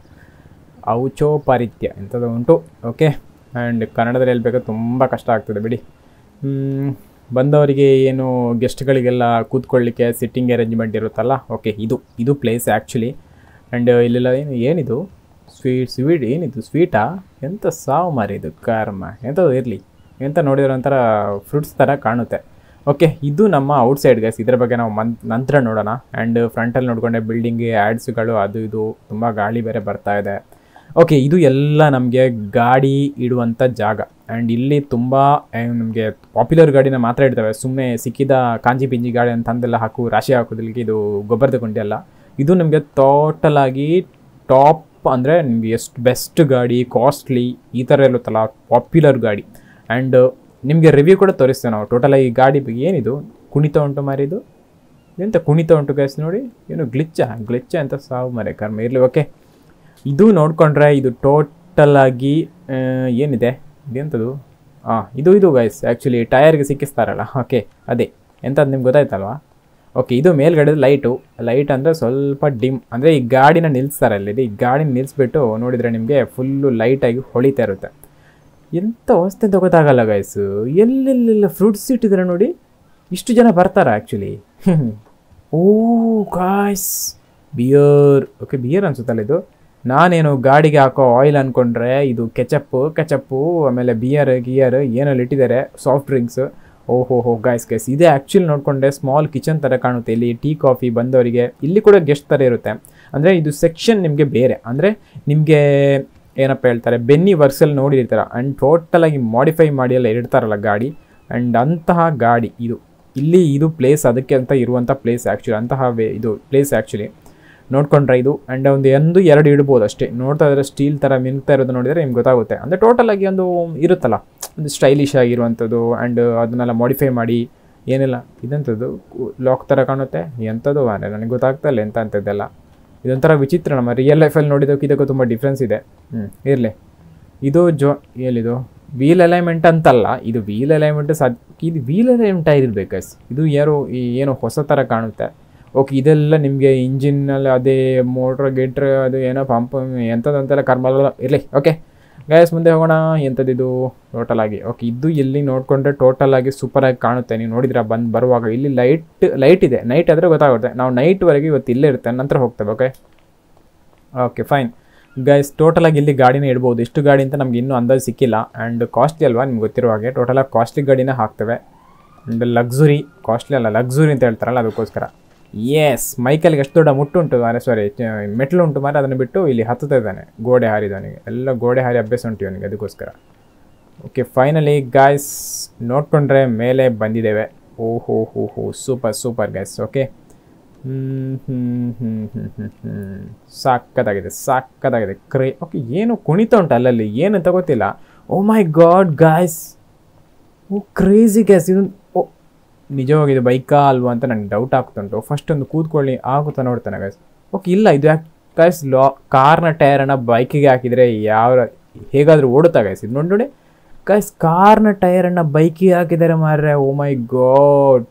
ಔಚೋಪಾರಿತ್ಯ ಎಂಥದ್ದು ಉಂಟು ಓಕೆ ಆ್ಯಂಡ್ ಕನ್ನಡದಲ್ಲಿ ಹೇಳ್ಬೇಕು ತುಂಬ ಕಷ್ಟ ಆಗ್ತದೆ ಬಿಡಿ ಹ್ಮ್, ಬಂದವರಿಗೆ ಏನು ಗೆಸ್ಟ್ಗಳಿಗೆಲ್ಲ ಕೂತ್ಕೊಳ್ಳಿಕ್ಕೆ ಸಿಟ್ಟಿಂಗ್ ಅರೇಂಜ್ಮೆಂಟ್ ಇರುತ್ತಲ್ಲ ಓಕೆ ಇದು ಇದು ಪ್ಲೇಸ್ ಆ್ಯಕ್ಚುಲಿ ಆ್ಯಂಡ್ ಇಲ್ಲೆಲ್ಲ ಏನು ಏನಿದು ಸ್ವೀಟ್ ಸ್ವೀಟ್ ಏನಿದು ಸ್ವೀಟಾ ಎಂಥ ಸಾವು ಮಾರಿ ಇದು ಕರ್ಮ ಎಂಥದ್ದು ಇರಲಿ ಎಂತ ನೋಡಿದ್ರೆ ಒಂಥರ ಫ್ರೂಟ್ಸ್ ಥರ ಕಾಣುತ್ತೆ ಓಕೆ ಇದು ನಮ್ಮ ಔಟ್ಸೈಡ್ ಗೈಸ್ ಇದ್ರ ಬಗ್ಗೆ ನಾವು ಮನ್ ನಂತರ ನೋಡೋಣ ಆ್ಯಂಡ್ ಫ್ರಂಟಲ್ಲಿ ನೋಡ್ಕೊಂಡೆ ಬಿಲ್ಡಿಂಗ್ ಆ್ಯಡ್ಸ್ಗಳು ಅದು ಇದು ತುಂಬ ಗಾಳಿ ಬೇರೆ ಬರ್ತಾ ಇದೆ ಓಕೆ ಇದು ಎಲ್ಲ ನಮಗೆ ಗಾಡಿ ಇಡುವಂಥ ಜಾಗ ಆ್ಯಂಡ್ ಇಲ್ಲಿ ತುಂಬ ನಮಗೆ ಪಾಪ್ಯುಲರ್ ಗಾಡಿನ ಮಾತ್ರ ಇಡ್ತವೆ ಸುಮ್ಮನೆ ಸಿಕ್ಕಿದ ಕಾಂಜಿ ಪಿಂಜಿ ಗಾಡಿ ಅಂತ ಅಂದೆಲ್ಲ ಹಾಕು ರಾಶಿ ಹಾಕೋದಿಲ್ಲಿಗೆ ಇದು ಗೊಬ್ಬರದ ಗುಂಡಿ ಅಲ್ಲ ಇದು ನಿಮಗೆ ಟೋಟಲ್ ಆಗಿ ಟಾಪ್ ಅಂದರೆ ನಿಮಗೆ ಎಷ್ಟು ಬೆಸ್ಟ್ ಗಾಡಿ ಕಾಸ್ಟ್ಲಿ ಈ ಥರ ಇರುತ್ತಲ್ಲ ಪಾಪ್ಯುಲರ್ ಗಾಡಿ ಆ್ಯಂಡ್ ನಿಮಗೆ ರಿವ್ಯೂ ಕೂಡ ತೋರಿಸ್ತೇವೆ ನಾವು ಟೋಟಲಾಗಿ ಈ ಗಾಡಿ ಬಗ್ಗೆ ಏನಿದು ಕುಣಿತ ಉಂಟು ಮಾರಿದು ಎಂತ ಕುಣಿತ ಉಂಟು ಗೈಸ್ ನೋಡಿ ಏನು ಗ್ಲಿಚ್ಚ ಗ್ಲಿಚ್ಚ ಅಂತ ಸಾವು ಮರೆ ಕರ್ಮ ಇರಲಿ ಓಕೆ ಇದು ನೋಡ್ಕೊಂಡ್ರೆ ಇದು ಟೋಟಲ್ ಆಗಿ ಆ, ಏನಿದೆ ಇದೆಂಥದ್ದು ಹಾಂ ಇದು ಇದು ಗೈಸ್ ಆ್ಯಕ್ಚುಲಿ ಟಯರ್ಗೆ ಸಿಕ್ಕಿಸ್ತಾರಲ್ಲ ಓಕೆ ಅದೇ ಎಂಥದ್ದು ನಿಮ್ಗೆ ಗೊತ್ತಾಯ್ತಲ್ವಾ ಓಕೆ ಇದು ಮೇಲ್ಗಡೆ ಲೈಟು ಲೈಟ್ ಅಂದರೆ ಸ್ವಲ್ಪ ಡಿಮ್ ಅಂದರೆ ಈ ಗಾಡಿನ ನಿಲ್ಲಿಸ್ತಾರೆ ಅಲ್ಲಿ ಈ ಗಾಡಿನ ನಿಲ್ಲಿಸ್ಬಿಟ್ಟು ನೋಡಿದರೆ ನಿಮಗೆ ಫುಲ್ಲು ಲೈಟಾಗಿ ಹೊಳಿತಾ ಇರುತ್ತೆ ಎಂಥ ವಸ್ತು ಅಂತ ಗೊತ್ತಾಗಲ್ಲ ಗೈಸು ಎಲ್ಲೆಲ್ಲೆಲ್ಲ ಫ್ರೂಟ್ಸ್ ಇಟ್ಟಿದ್ದಾರೆ ನೋಡಿ ಇಷ್ಟು ಜನ ಬರ್ತಾರಾ actually oh guys beer okay beer ಅನ್ಸುತ್ತಲ್ಲ ಇದು ನಾನೇನು ಗಾಡಿಗೆ ಹಾಕೋ ಆಯಿಲ್ ಅಂದ್ಕೊಂಡ್ರೆ ಇದು ಕೆಚಪ್ಪು ಕೆಚಪ್ಪು ಆಮೇಲೆ ಬಿಯರ್ ಗಿಯರ್ ಏನಲ್ಲಿ ಇಟ್ಟಿದ್ದಾರೆ ಸಾಫ್ಟ್ ಡ್ರಿಂಕ್ಸ್ ಓಹೋ ಹೋ ಗಾಯ್ಸ್ ಗೈಸ್ ಇದೇ ಆ್ಯಕ್ಚುಲಿ ನೋಡಿಕೊಂಡೆ ಸ್ಮಾಲ್ ಕಿಚನ್ ಥರ ಕಾಣುತ್ತೆ ಇಲ್ಲಿ ಟೀ ಕಾಫಿ ಬಂದವರಿಗೆ ಇಲ್ಲಿ ಕೂಡ ಗೆಸ್ಟ್ ಥರ ಇರುತ್ತೆ ಅಂದರೆ ಇದು ಸೆಕ್ಷನ್ ನಿಮಗೆ ಬೇರೆ ಅಂದರೆ ನಿಮಗೆ ಏನಪ್ಪ ಹೇಳ್ತಾರೆ ಬೆನ್ನಿ ವರ್ಸಲ್ಲಿ ನೋಡಿರ್ತಾರೆ ಆ್ಯಂಡ್ ಟೋಟಲಾಗಿ ಮಾಡಿಫೈ ಮಾಡಿ ಎಲ್ಲ ಇಡ್ತಾರಲ್ಲ ಗಾಡಿ ಆ್ಯಂಡ್ ಅಂತಹ ಗಾಡಿ ಇದು ಇಲ್ಲಿ ಇದು ಪ್ಲೇಸ್ ಅದಕ್ಕೆ ಅಂತ ಇರುವಂಥ ಪ್ಲೇಸ್ ಆ್ಯಕ್ಚುಲಿ ಅಂತಹ ವೇ ಇದು ಪ್ಲೇಸ್ ಆ್ಯಕ್ಚುಲಿ ನೋಡ್ಕೊಂಡ್ರೆ ಇದು ಆ್ಯಂಡ್ ಒಂದು ಒಂದು ಎರಡು ಇಡ್ಬೋದು ಅಷ್ಟೇ ನೋಡ್ತಾ ಇದ್ರೆ ಸ್ಟೀಲ್ ಥರ ಮಿನುಗ್ತಾ ಇರೋದು ನೋಡಿದರೆ ನಿಮ್ಗೆ ಗೊತ್ತಾಗುತ್ತೆ ಅಂದರೆ ಟೋಟಲ್ ಆಗಿ ಒಂದು ಇರುತ್ತಲ್ಲ ಒಂದು ಸ್ಟೈಲಿಶ್ ಆಗಿರುವಂಥದ್ದು ಆ್ಯಂಡ್ ಅದನ್ನೆಲ್ಲ ಮಾಡಿಫೈ ಮಾಡಿ ಏನಿಲ್ಲ ಇದಂಥದ್ದು ಲಾಕ್ ಥರ ಕಾಣುತ್ತೆ ಎಂಥದ್ದು ಅಂದರೆ ನನಗೆ ಗೊತ್ತಾಗ್ತಾ ಇಲ್ಲ ಎಂತ ಅಂಥದ್ದೆಲ್ಲ ಇದೊಂಥರ ವಿಚಿತ್ರ ನಮ್ಮ ರಿಯಲ್ ಲೈಫಲ್ಲಿ ನೋಡಿದ್ದಕ್ಕೆ ಇದಕ್ಕೂ ತುಂಬ ಡಿಫ್ರೆನ್ಸ್ ಇದೆ ಹ್ಞೂ ಇರಲಿ ಇದು ಜೋ ಏನಿದು ವೀಲ್ ಅಲೈನ್ಮೆಂಟ್ ಅಂತಲ್ಲ ಇದು ವೀಲ್ ಅಲೈನ್ಮೆಂಟ್ ಸಾಧ್ಯ ಇದು ವೀಲ್ ಅಲೈನ್ಮೆಂಟ್ ಆಗಿರ್ಬೇಕು guys. ಇದು ಯಾರೋ ಈ ಏನೋ ಹೊಸ ಥರ ಕಾಣುತ್ತೆ ಓಕೆ ಇದೆಲ್ಲ ನಿಮಗೆ ಇಂಜಿನಲ್ಲಿ ಅದೇ ಮೋಟ್ರ್ ಗಿಟ್ರ್ ಅದು ಏನೋ ಪಂಪ್ ಎಂಥದ್ದಂತೆಲ್ಲ ಕರ್ಮಲ್ಲ ಇರಲಿ ಓಕೆ ಗ್ಯಾಸ್ ಮುಂದೆ ಹೋಗೋಣ ಎಂಥದ್ದಿದು ಟೋಟಲ್ ಆಗಿ ಓಕೆ ಇದು ಇಲ್ಲಿ ನೋಡಿಕೊಂಡ್ರೆ ಟೋಟಲ್ ಆಗಿ ಸೂಪರ್ ಆಗಿ ಕಾಣುತ್ತೆ ನೀವು ನೋಡಿದ್ರೆ ಬಂದು ಬರುವಾಗ ಇಲ್ಲಿ ಲೈಟ್ ಲೈಟ್ ಇದೆ ನೈಟ್ ಆದರೆ ಗೊತ್ತಾಗುತ್ತೆ ನಾವು ನೈಟ್ವರೆಗೆ ಇವತ್ತು ಇಲ್ಲೇ ಇರುತ್ತೆ ನಂತರ ಹೋಗ್ತೇವೆ ಓಕೆ ಓಕೆ ಫೈನ್ ಗೈಸ್ ಟೋಟಲಾಗಿ ಇಲ್ಲಿ ಗಾಡಿನ ಇಡ್ಬೋದು ಎಷ್ಟು ಗಾಡಿ ಅಂತ ನಮ್ಗೆ ಇನ್ನೂ ಅಂದಾಜು ಸಿಕ್ಕಿಲ್ಲ ಆ್ಯಂಡ್ ಕಾಸ್ಟ್ಲಿ ಅಲ್ವಾ ನಿಮ್ಗೆ ಗೊತ್ತಿರೋ ಹಾಗೆ ಟೋಟಲಾಗಿ ಕಾಸ್ಟ್ಲಿ ಗಾಡಿನ ಹಾಕ್ತೇವೆ ಆ್ಯಂಡ್ ಲಕ್ಸುರಿ ಕಾಸ್ಟ್ಲಿ ಅಲ್ಲ ಲಕ್ಸುರಿ ಅಂತ ಹೇಳ್ತಾರಲ್ಲ ಅದಕ್ಕೋಸ್ಕರ ಎಸ್ ಮೈಕಲ್ಗೆ ಎಷ್ಟು ದೊಡ್ಡ ಮುಟ್ಟುಂಟು ಅರೆ ಸಾರಿ ಮೆಟ್ಲು ಉಂಟು ಮಾರೆ ಅದನ್ನು ಬಿಟ್ಟು ಇಲ್ಲಿ ಹತ್ತುತ್ತಾ ಇದ್ದಾನೆ ಗೋಡೆ ಹಾರಿದವನಿಗೆ ಎಲ್ಲ ಗೋಡೆ ಹಾರಿ ಅಭ್ಯಾಸ ಉಂಟು ಇವನಿಗೆ ಅದಕ್ಕೋಸ್ಕರ ಓಕೆ ಫೈನಲಿ ಗಾಯ್ಸ್ ನೋಡ್ಕೊಂಡ್ರೆ ಮೇಲೆ ಬಂದಿದ್ದೇವೆ ಓ ಹೋ ಹೋ ಹೋ super super guys okay hmm hmm hmm hmm hmm hmm ಸಾಕ್ಕತ್ತಾಗಿದೆ ಸಾಕ್ಕತ್ತಾಗಿದೆ ಕ್ರೇ ಓಕೆ ಏನು ಕುಣಿತ ಉಂಟು ಅಲ್ಲಲ್ಲಿ ಏನಂತ ಗೊತ್ತಿಲ್ಲ oh my god guys oh crazy guys ಇದು ಓ ನಿಜವಾಗಿ ಇದು ಬೈಕಾ ಅಲ್ವಾ ಅಂತ ನನಗೆ ಡೌಟ್ ಆಗ್ತುಂಟು ಫಸ್ಟ್ ಒಂದು ಕೂತ್ಕೊಳ್ಳಿ ಆಗುತ್ತಾ ನೋಡ್ತಾನೆ ಗೈಸ್ ಓಕೆ ಇಲ್ಲ ಇದು ಯಾಕೆ ಗೈಸ್ ಲಾ ಕಾರ್ನ ಟೈರನ್ನು ಬೈಕಿಗೆ ಹಾಕಿದರೆ ಯಾವ ಹೇಗಾದರೂ ಓಡುತ್ತಾ ಗೈಸ್ ಇದು ನೋಡಿ ನೋಡಿ ಗೈಸ್ ಕಾರ್ನ ಟೈರನ್ನು ಬೈಕಿಗೆ ಹಾಕಿದ್ದಾರೆ ಮಾರ್ರೆ ಓ ಮೈ ಗಾಡ್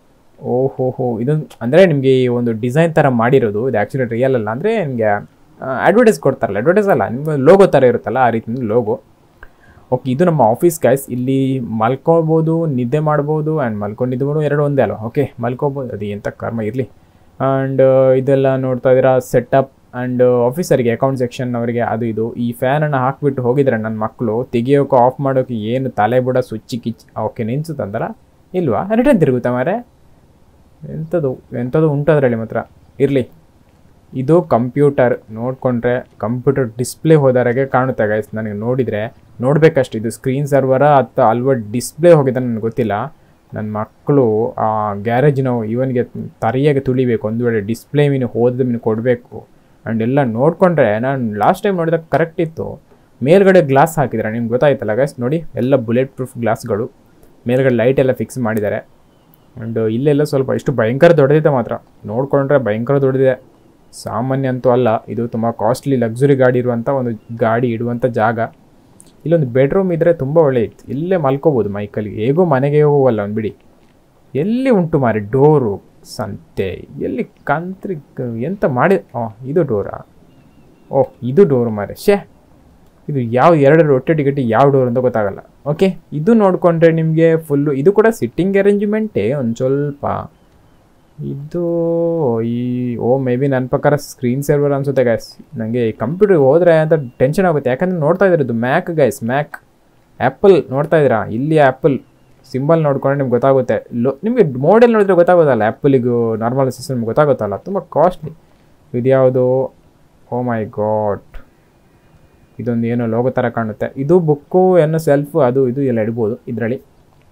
ಓಹೋ ಹೋ ಇದು ಅಂದರೆ ನಿಮಗೆ ಈ ಒಂದು ಡಿಸೈನ್ ಥರ ಮಾಡಿರೋದು ಇದು ಆ್ಯಕ್ಚುಲಿ ರಿಯಲ್ ಅಲ್ಲ ಅಂದರೆ ನಿಮಗೆ ಅಡ್ವರ್ಟೈಸ್ ಕೊಡ್ತಾರಲ್ಲ ಅಡ್ವರ್ಟೈಸ್ ಅಲ್ಲ ನಿಮ್ಗೆ ಲೋಗೋ ಥರ ಇರುತ್ತಲ್ಲ ಆ ರೀತಿ ಲೋಗೋ ಓಕೆ ಇದು ನಮ್ಮ ಆಫೀಸ್ ಗೈಸ್ ಇಲ್ಲಿ ಮಲ್ಕೋಬೋದು ನಿದ್ದೆ ಮಾಡ್ಬೋದು ಆ್ಯಂಡ್ ಮಲ್ಕೊಂಡಿದ್ದು ಎರಡು ಒಂದೇ ಅಲ್ವಾ ಓಕೆ ಮಲ್ಕೋಬೋದು ಅದು ಎಂಥ ಕರ್ಮ ಇರಲಿ ಆ್ಯಂಡ್ ಇದೆಲ್ಲ ನೋಡ್ತಾ ಇದ್ದೀರಾ ಸೆಟಪ್ ಆ್ಯಂಡ್ ಆಫೀಸರಿಗೆ ಅಕೌಂಟ್ ಸೆಕ್ಷನ್ ಅವರಿಗೆ ಅದು ಇದು ಈ ಫ್ಯಾನನ್ನು ಹಾಕಿಬಿಟ್ಟು ಹೋಗಿದ್ರೆ ನನ್ನ ಮಕ್ಕಳು ತೆಗಿಯೋಕೆ ಆಫ್ ಮಾಡೋಕೆ ಏನು ತಲೆ ಬುಡ ಸ್ವಿಚ್ಚಿ ಕಿಚ್ ಓಕೆ ನಿನ್ಸುತ್ತಂದಲ್ಲ ಇಲ್ವಾ ರಿಟರ್ನ್ ತಿರುಗುತ್ತಾ ಮಾರೆ ಎಂಥದ್ದು ಎಂಥದ್ದು ಉಂಟು ಅದರಲ್ಲಿ ಮಾತ್ರ ಇರಲಿ ಇದು ಕಂಪ್ಯೂಟರ್ ನೋಡಿಕೊಂಡ್ರೆ ಕಂಪ್ಯೂಟರ್ ಡಿಸ್ಪ್ಲೇ ಹೋದಾಗೆ ಕಾಣುತ್ತೆ ಗೈಸ್ ನನಗೆ ನೋಡಿದರೆ ನೋಡಬೇಕಷ್ಟು ಇದು ಸ್ಕ್ರೀನ್ ಸರ್ವರ ಅಥವಾ ಅಲ್ವಾ ಡಿಸ್ಪ್ಲೇ ಹೋಗಿದೆ ನನಗೆ ಗೊತ್ತಿಲ್ಲ ನನ್ನ ಮಕ್ಕಳು ಆ ಗ್ಯಾರೇಜಿನ ಇವನಿಗೆ ತರಿಯಾಗಿ ತುಳಿಬೇಕು ಒಂದು ವೇಳೆ ಡಿಸ್ಪ್ಲೇ ಮೀನು ಹೋದ ಮೀನು ಕೊಡಬೇಕು ಆ್ಯಂಡ್ ಎಲ್ಲ ನೋಡಿಕೊಂಡ್ರೆ ನಾನು ಲಾಸ್ಟ್ ಟೈಮ್ ನೋಡಿದಾಗ ಕರೆಕ್ಟ್ ಇತ್ತು ಮೇಲ್ಗಡೆ ಗ್ಲಾಸ್ ಹಾಕಿದ್ದಾರೆ ನಿಮ್ಗೆ ಗೊತ್ತಾಯ್ತಲ್ಲ ಗೈಸ್ ನೋಡಿ ಎಲ್ಲ ಬುಲೆಟ್ ಪ್ರೂಫ್ ಗ್ಲಾಸ್ಗಳು ಮೇಲ್ಗಡೆ ಲೈಟ್ ಎಲ್ಲ ಫಿಕ್ಸ್ ಮಾಡಿದ್ದಾರೆ ಆ್ಯಂಡ್ ಇಲ್ಲೆಲ್ಲ ಸ್ವಲ್ಪ ಇಷ್ಟು ಭಯಂಕರ ದೊಡ್ಡದಿದೆ ಮಾತ್ರ ನೋಡಿಕೊಂಡ್ರೆ ಭಯಂಕರ ದೊಡ್ಡದಿದೆ ಸಾಮಾನ್ಯ ಅಂತೂ ಅಲ್ಲ ಇದು ತುಂಬ ಕಾಸ್ಟ್ಲಿ ಲಕ್ಸುರಿ ಗಾಡಿ ಇರುವಂಥ ಒಂದು ಗಾಡಿ ಇಡುವಂಥ ಜಾಗ ಇಲ್ಲೊಂದು ಬೆಡ್ರೂಮ್ ಇದ್ದರೆ ತುಂಬ ಒಳ್ಳೆ ಇತ್ತು ಇಲ್ಲೇ ಮಲ್ಕೋಬೋದು ಮೈಕಲ್ಲಿ ಹೇಗೋ ಮನೆಗೆ ಹೋಗಲ್ಲ ಒಂದು ಬಿಡಿ ಎಲ್ಲಿ ಉಂಟು ಮಾರಿ ಡೋರು ಸಂತೆ ಎಲ್ಲಿ ಕಂತ್ರಿ ಎಂತ ಮಾಡಿ ಹಾಂ ಇದು ಡೋರಾ ಓಹ್ ಇದು ಡೋರು ಮಾರೆ ಶೇ ಇದು ಯಾವ ಎರಡು ರೊಟ್ಟೆ ಗಟ್ಟಿ ಯಾವ ಡೋರ್ ಅಂತ ಗೊತ್ತಾಗಲ್ಲ ಓಕೆ ಇದು ನೋಡಿಕೊಂಡ್ರೆ ನಿಮಗೆ ಫುಲ್ಲು ಇದು ಕೂಡ ಸಿಟ್ಟಿಂಗ್ ಅರೇಂಜ್ಮೆಂಟೇ ಒಂದು ಸ್ವಲ್ಪ ಇದು ಈ ಓ ಮೇ ಬಿ ನನ್ನ ಪ್ರಕಾರ ಸ್ಕ್ರೀನ್ ಸೇರ್ವರ್ ಅನ್ಸುತ್ತೆ ಗೈಸ್ ನನಗೆ ಕಂಪ್ಯೂಟರ್ ಹೋದ್ರೆ ಅಂತ ಟೆನ್ಷನ್ ಆಗುತ್ತೆ ಯಾಕಂದರೆ ನೋಡ್ತಾ ಇದ್ದೀರದು ಮ್ಯಾಕ್ ಗೈಸ್ ಮ್ಯಾಕ್ ಆ್ಯಪಲ್ ನೋಡ್ತಾ ಇದ್ದೀರಾ ಇಲ್ಲಿ ಆ್ಯಪಲ್ ಸಿಂಬಲ್ ನೋಡ್ಕೊಂಡ್ರೆ ನಿಮ್ಗೆ ಗೊತ್ತಾಗುತ್ತೆ ಲೋ ನಿಮಗೆ ಮೋಡೆಲ್ ನೋಡಿದ್ರೆ ಗೊತ್ತಾಗೋದಲ್ಲ ಆ್ಯಪಲಿಗೂ ನಾರ್ಮಲ್ ಸಿಸ್ಟಮ್ ಗೊತ್ತಾಗುತ್ತಲ್ಲ ತುಂಬ ಕಾಸ್ಟ್ಲಿ ಇದ್ಯಾವುದು ಓ ಮೈ ಗಾಡ್ ಇದೊಂದು ಏನೋ ಲೋಗೋ ಥರ ಕಾಣುತ್ತೆ ಇದು ಬುಕ್ಕು ಏನೋ ಸೆಲ್ಫು ಅದು ಇದು ಎಲ್ಲ ಇಡ್ಬೋದು ಇದರಲ್ಲಿ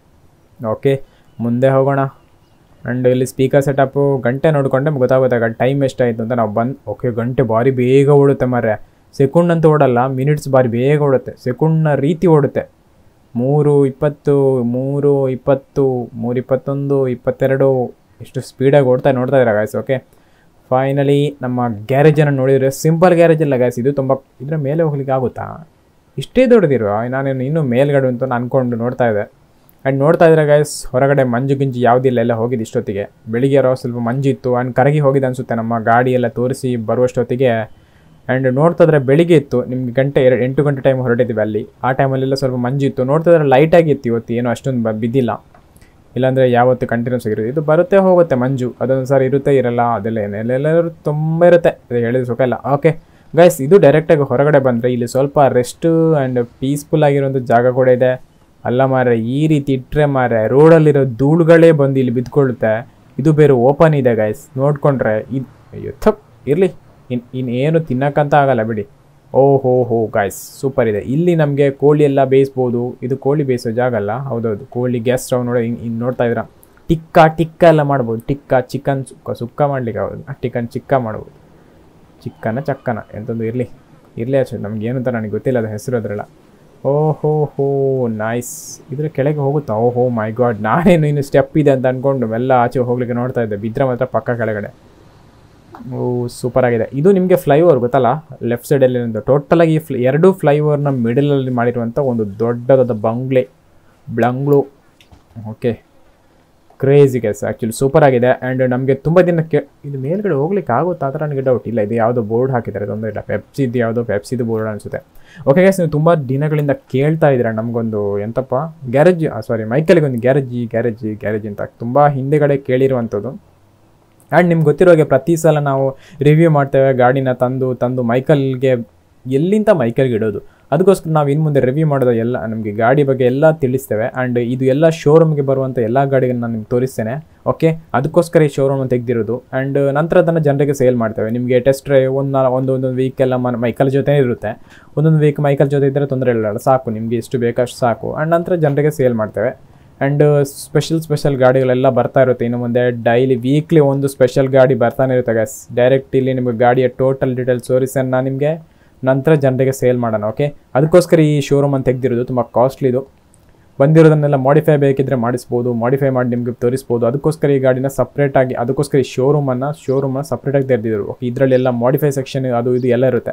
ಓಕೆ ಮುಂದೆ ಹೋಗೋಣ ಆ್ಯಂಡ್ ಇಲ್ಲಿ ಸ್ಪೀಕರ್ ಸೆಟಪ್ಪು ಗಂಟೆ ನೋಡಿಕೊಂಡೆ ನಮ್ಗೆ ಗೊತ್ತಾಗುತ್ತೆ ಟೈಮ್ ಎಷ್ಟಾಯಿತು ಅಂತ ನಾವು ಬಂದು ಓಕೆ ಗಂಟೆ ಭಾರಿ ಬೇಗ ಓಡುತ್ತೆ ಮರೆ ಸೆಕೆಂಡ್ ಅಂತೂ ಓಡಲ್ಲ ಮಿನಿಟ್ಸ್ ಭಾರಿ ಬೇಗ ಓಡುತ್ತೆ ಸೆಕೆಂಡ್ನ ರೀತಿ ಓಡುತ್ತೆ ಮೂರು ಇಪ್ಪತ್ತು ಮೂರು ಇಪ್ಪತ್ತು ಮೂರು ಇಪ್ಪತ್ತೊಂದು ಇಪ್ಪತ್ತೆರಡು ಎಷ್ಟು ಸ್ಪೀಡಾಗಿ ಓಡ್ತಾ ನೋಡ್ತಾ ಇದ್ದೀರಾ ಗಾಯ್ಸ್ ಓಕೆ ಫೈನಲಿ ನಮ್ಮ ಗ್ಯಾರೇಜನ್ನು ನೋಡಿದರೆ ಸಿಂಪಲ್ ಗ್ಯಾರೇಜ್ ಇಲ್ಲ ಗಾಯ್ಸ್ ಇದು ತುಂಬ ಇದರ ಮೇಲೆ ಹೋಗ್ಲಿಕ್ಕೆ ಆಗುತ್ತಾ ಇಷ್ಟೇ ದೊಡ್ಡದಿರುವ ನಾನೇನು ಇನ್ನೂ ಮೇಲ್ಗಡೆ ಅಂತ ಅನ್ಕೊಂಡು ನೋಡ್ತಾ ಇದ್ದೆ ಆ್ಯಂಡ್ ನೋಡ್ತಾ ಇದ್ರೆ ಗೈಸ್ ಹೊರಗಡೆ ಮಂಜು ಗಿಂಜು ಯಾವುದಿಲ್ಲ ಎಲ್ಲ ಹೋಗಿದ್ದು ಇಷ್ಟೊತ್ತಿಗೆ ಬೆಳಿಗ್ಗೆ ಯಾರೋ ಸ್ವಲ್ಪ ಮಂಜು ಇತ್ತು ಆ್ಯಂಡ್ ಕರಗಿ ಹೋಗಿದೆ ಅನಿಸುತ್ತೆ ನಮ್ಮ ಗಾಡಿ ಎಲ್ಲ ತೋರಿಸಿ ಬರುವಷ್ಟೊತ್ತಿಗೆ ಆ್ಯಂಡ್ ನೋಡ್ತಾಯಿದ್ರೆ ಬೆಳಿಗ್ಗೆ ಇತ್ತು ನಿಮ್ಗೆ ಗಂಟೆ ಎರಡು ಎಂಟು ಗಂಟೆ ಟೈಮ್ ಹೊರಟಿದ್ವಿ ಅಲ್ಲಿ ಆ ಟೈಮಲ್ಲೆಲ್ಲ ಸ್ವಲ್ಪ ಮಂಜು ಇತ್ತು ನೋಡ್ತಾಯಿದ್ರೆ ಲೈಟಾಗಿ ಇತ್ತು ಇವತ್ತು ಏನೋ ಅಷ್ಟೊಂದು ಬ ಬಿದ್ದಿಲ್ಲ ಇಲ್ಲಾಂದರೆ ಯಾವತ್ತು ಕಂಟಿನ್ಯೂಸ್ ಆಗಿರುತ್ತೆ ಇದು ಬರುತ್ತೆ ಹೋಗುತ್ತೆ ಮಂಜು ಅದೊಂದು ಸಾರಿ ಇರುತ್ತೆ ಇರಲ್ಲ ಅದೆಲ್ಲ ಏನೆಲ್ಲ ತುಂಬ ಇರುತ್ತೆ ಅದು ಹೇಳಿದ ಸುಖ ಇಲ್ಲ ಓಕೆ ಗೈಸ್ ಇದು ಡೈರೆಕ್ಟಾಗಿ ಹೊರಗಡೆ ಬಂದರೆ ಇಲ್ಲಿ ಸ್ವಲ್ಪ ರೆಸ್ಟು ಆ್ಯಂಡ್ ಪೀಸ್ಫುಲ್ ಆಗಿರೋಂಥ ಜಾಗ ಕೂಡ ಇದೆ ಅಲ್ಲ ಮಾರೆ ಈ ರೀತಿ ಇಟ್ಟರೆ ಮಾರೆ ರೋಡಲ್ಲಿರೋ ಧೂಳುಗಳೇ ಬಂದು ಇಲ್ಲಿ ಬಿದ್ದುಕೊಳ್ಳುತ್ತೆ ಇದು ಬೇರೆ ಓಪನ್ ಇದೆ ಗೈಸ್ ನೋಡಿಕೊಂಡ್ರೆ ಇದು ಅಯ್ಯೋ ಥಪ್ ಇರಲಿ ಇನ್ ಇನ್ನೇನು ತಿನ್ನಕ್ಕಂತ ಆಗಲ್ಲ ಬಿಡಿ ಓ ಹೋ ಹೋ ಗಾಯ್ಸ್ ಸೂಪರ್ ಇದೆ ಇಲ್ಲಿ ನಮಗೆ ಕೋಳಿ ಎಲ್ಲ ಬೇಯಿಸ್ಬೋದು ಇದು ಕೋಳಿ ಬೇಯಿಸೋ ಜಾಗ ಅಲ್ಲ ಹೌದೌದು ಕೋಳಿ ಗ್ಯಾಸ್ ಸ್ಟವ್ ನೋಡಿ ಇನ್ನು ನೋಡ್ತಾ ಇದ್ದೀರಾ ಟಿಕ್ಕ ಟಿಕ್ಕ ಎಲ್ಲ ಮಾಡ್ಬೋದು ಟಿಕ್ಕ ಚಿಕನ್ ಸುಕ್ಕ ಸುಕ್ಕ ಮಾಡ್ಲಿಕ್ಕೆ ಆಗೋದು ಟಿಕನ್ ಚಿಕ್ಕ ಮಾಡ್ಬೋದು ಚಿಕ್ಕನ ಚಕ್ಕನ ಎಂಥದ್ದು ಇರಲಿ ಇರಲಿ ಅಷ್ಟೇ ನಮ್ಗೆ ಏನು ಅಂತ ನನಗೆ ಗೊತ್ತಿಲ್ಲ ಅದು ಹೆಸರು ಅದರಲ್ಲ ಓ ಹೋ ಹೋ ನೈಸ್ ಇದ್ರ ಕೆಳಗೆ ಹೋಗುತ್ತಾ ಓ ಹೋ ಮೈ ಗಾಡ್ ನಾನೇನು ಇನ್ನು ಸ್ಟೆಪ್ ಇದೆ ಅಂತ ಅಂದ್ಕೊಂಡು ಮೆಲ್ಲ ಆಚೆ ಹೋಗ್ಲಿಕ್ಕೆ ನೋಡ್ತಾ ಇದ್ದೆ ಬಿದ್ದರೆ ಮಾತ್ರ ಪಕ್ಕ ಕೆಳಗಡೆ ಓ ಸೂಪರ್ ಆಗಿದೆ ಇದು ನಿಮಗೆ ಫ್ಲೈಓವರ್ ಗೊತ್ತಲ್ಲ ಲೆಫ್ಟ್ ಸೈಡಲ್ಲಿ ಒಂದು ಟೋಟಲಾಗಿ ಫ್ಲೈ ಎರಡು ಫ್ಲೈಓವರ್ನ ಮಿಡಲಲ್ಲಿ ಮಾಡಿರುವಂಥ ಒಂದು ದೊಡ್ಡದಾದ ಬಂಗ್ಲೆ ಬ್ಲಂಗ್ಲು ಓಕೆ ಕ್ರೇಜಿ ಕೆಲಸ ಆ್ಯಕ್ಚುಲಿ ಸೂಪರ್ ಆಗಿದೆ ಆ್ಯಂಡ್ ನಮಗೆ ತುಂಬ ದಿನ ಕೆ ಇದು ಮೇಲ್ಗಡೆ ಹೋಗ್ಲಿಕ್ಕೆ ಆಗುತ್ತಾ ಆ ಥರ ನನಗೆ ಡೌಟ್ ಇಲ್ಲ ಇದು ಯಾವುದೋ ಬೋರ್ಡ್ ಹಾಕಿದ್ದಾರೆ ತೊಂದರೆ ಇಲ್ಲ ಪೆಪ್ಸಿದು ಯಾವುದೋ ಪೆಪ್ಸಿದು ಬೋರ್ಡ್ ಅನಿಸುತ್ತೆ ಓಕೆ ಗ್ಯಾಸ್ ನೀವು ತುಂಬ ದಿನಗಳಿಂದ ಕೇಳ್ತಾ ಇದ್ದೀರಾ ನಮಗೊಂದು ಎಂತಪ್ಪ ಗ್ಯಾರೇಜ್ ಸಾರಿ ಮೈಕಲ್ಗೆ ಒಂದು ಗ್ಯಾರೇಜಿ ಗ್ಯಾರೇಜಿ ಗ್ಯಾರೇಜ್ ಅಂತ ತುಂಬ ಹಿಂದೆಗಡೆ ಕೇಳಿರುವಂಥದ್ದು ಆ್ಯಂಡ್ ನಿಮ್ಗೆ ಗೊತ್ತಿರೋ ಹಾಗೆ ಪ್ರತಿ ಸಲ ನಾವು ರಿವ್ಯೂ ಮಾಡ್ತೇವೆ ಗಾಡಿನ ತಂದು ತಂದು ಮೈಕಲ್ಗೆ ಎಲ್ಲಿಂದ ಮೈಕಲ್ಗೆ ಇಡೋದು ಅದಕ್ಕೋಸ್ಕರ ನಾವು ಇನ್ನು ಮುಂದೆ ರಿವ್ಯೂ ಮಾಡೋದು ಎಲ್ಲ ನಮಗೆ ಗಾಡಿ ಬಗ್ಗೆ ಎಲ್ಲ ತಿಳಿಸ್ತೇವೆ ಆ್ಯಂಡ್ ಇದು ಎಲ್ಲ ಶೋರೂಮ್ಗೆ ಬರುವಂಥ ಎಲ್ಲ ಗಾಡಿಗಳನ್ನ ನಾನು ನಿಮ್ಗೆ ತೋರಿಸ್ತೇನೆ ಓಕೆ ಅದಕ್ಕೋಸ್ಕರ ಈ ಶೋರೂಮ್ ತೆಗೆದಿರೋದು ಆ್ಯಂಡ್ ನಂತರ ಅದನ್ನು ಜನರಿಗೆ ಸೇಲ್ ಮಾಡ್ತೇವೆ ನಿಮಗೆ ಟೆಸ್ಟ್ ಡ್ರೈವ್ ಒಂದು ನಾಲ್ ಒಂದು ಒಂದೊಂದು ವೀಕ್ ಎಲ್ಲ ಮನ ಮೈಕಲ್ ಜೊತೆ ಇರುತ್ತೆ ಒಂದೊಂದು ವೀಕ್ ಮೈಕಲ್ ಜೊತೆ ಇದ್ದರೆ ತೊಂದರೆ ಇಲ್ಲ ಸಾಕು ನಿಮಗೆ ಎಷ್ಟು ಬೇಕಷ್ಟು ಸಾಕು ಆ್ಯಂಡ್ ನಂತರ ಜನರಿಗೆ ಸೇಲ್ ಮಾಡ್ತೇವೆ ಆ್ಯಂಡ್ ಸ್ಪೆಷಲ್ ಸ್ಪೆಷಲ್ ಗಾಡಿಗಳೆಲ್ಲ ಬರ್ತಾ ಇರುತ್ತೆ ಇನ್ನು ಮುಂದೆ ಡೈಲಿ ವೀಕ್ಲಿ ಒಂದು ಸ್ಪೆಷಲ್ ಗಾಡಿ ಬರ್ತಾನೆ ಇರುತ್ತೆ ಗಸ್ ಡೈರೆಕ್ಟ್ ಇಲ್ಲಿ ನಿಮಗೆ ಗಾಡಿಯ ಟೋಟಲ್ ಡೀಟೇಲ್ಸ್ ತೋರಿಸನ್ನು ನಾನು ನಿಮಗೆ ನಂತರ ಜನರಿಗೆ ಸೇಲ್ ಮಾಡೋಣ ಓಕೆ ಅದಕ್ಕೋಸ್ಕರ ಈ ಶೋರೂಮ್ ಅಂತ ತೆಗೆದಿರೋದು ತುಂಬ ಕಾಸ್ಟ್ಲಿದು ಬಂದಿರೋದನ್ನೆಲ್ಲ ಮಾಡಿಫೈ ಬೇಕಿದ್ರೆ ಮಾಡಿಸ್ಬೋದು ಮಾಡಿಫೈ ಮಾಡಿ ನಿಮಗೆ ತೋರಿಸ್ಬೋದು ಅದಕ್ಕೋಸ್ಕರ ಈ ಗಾಡಿನ ಸಪ್ರೇಟಾಗಿ ಅದಕ್ಕೋಸ್ಕರ ಈ ಶೋರೂಮನ್ನು ಶೋರೂಮನ್ನು ಸಪ್ರೇಟಾಗಿ ತೆರೆದಿದ್ರು ಓಕೆ ಇದರಲ್ಲೆಲ್ಲ ಮಾಡಿಫೈ ಸೆಕ್ಷನ್ ಅದು ಇದು ಎಲ್ಲ ಇರುತ್ತೆ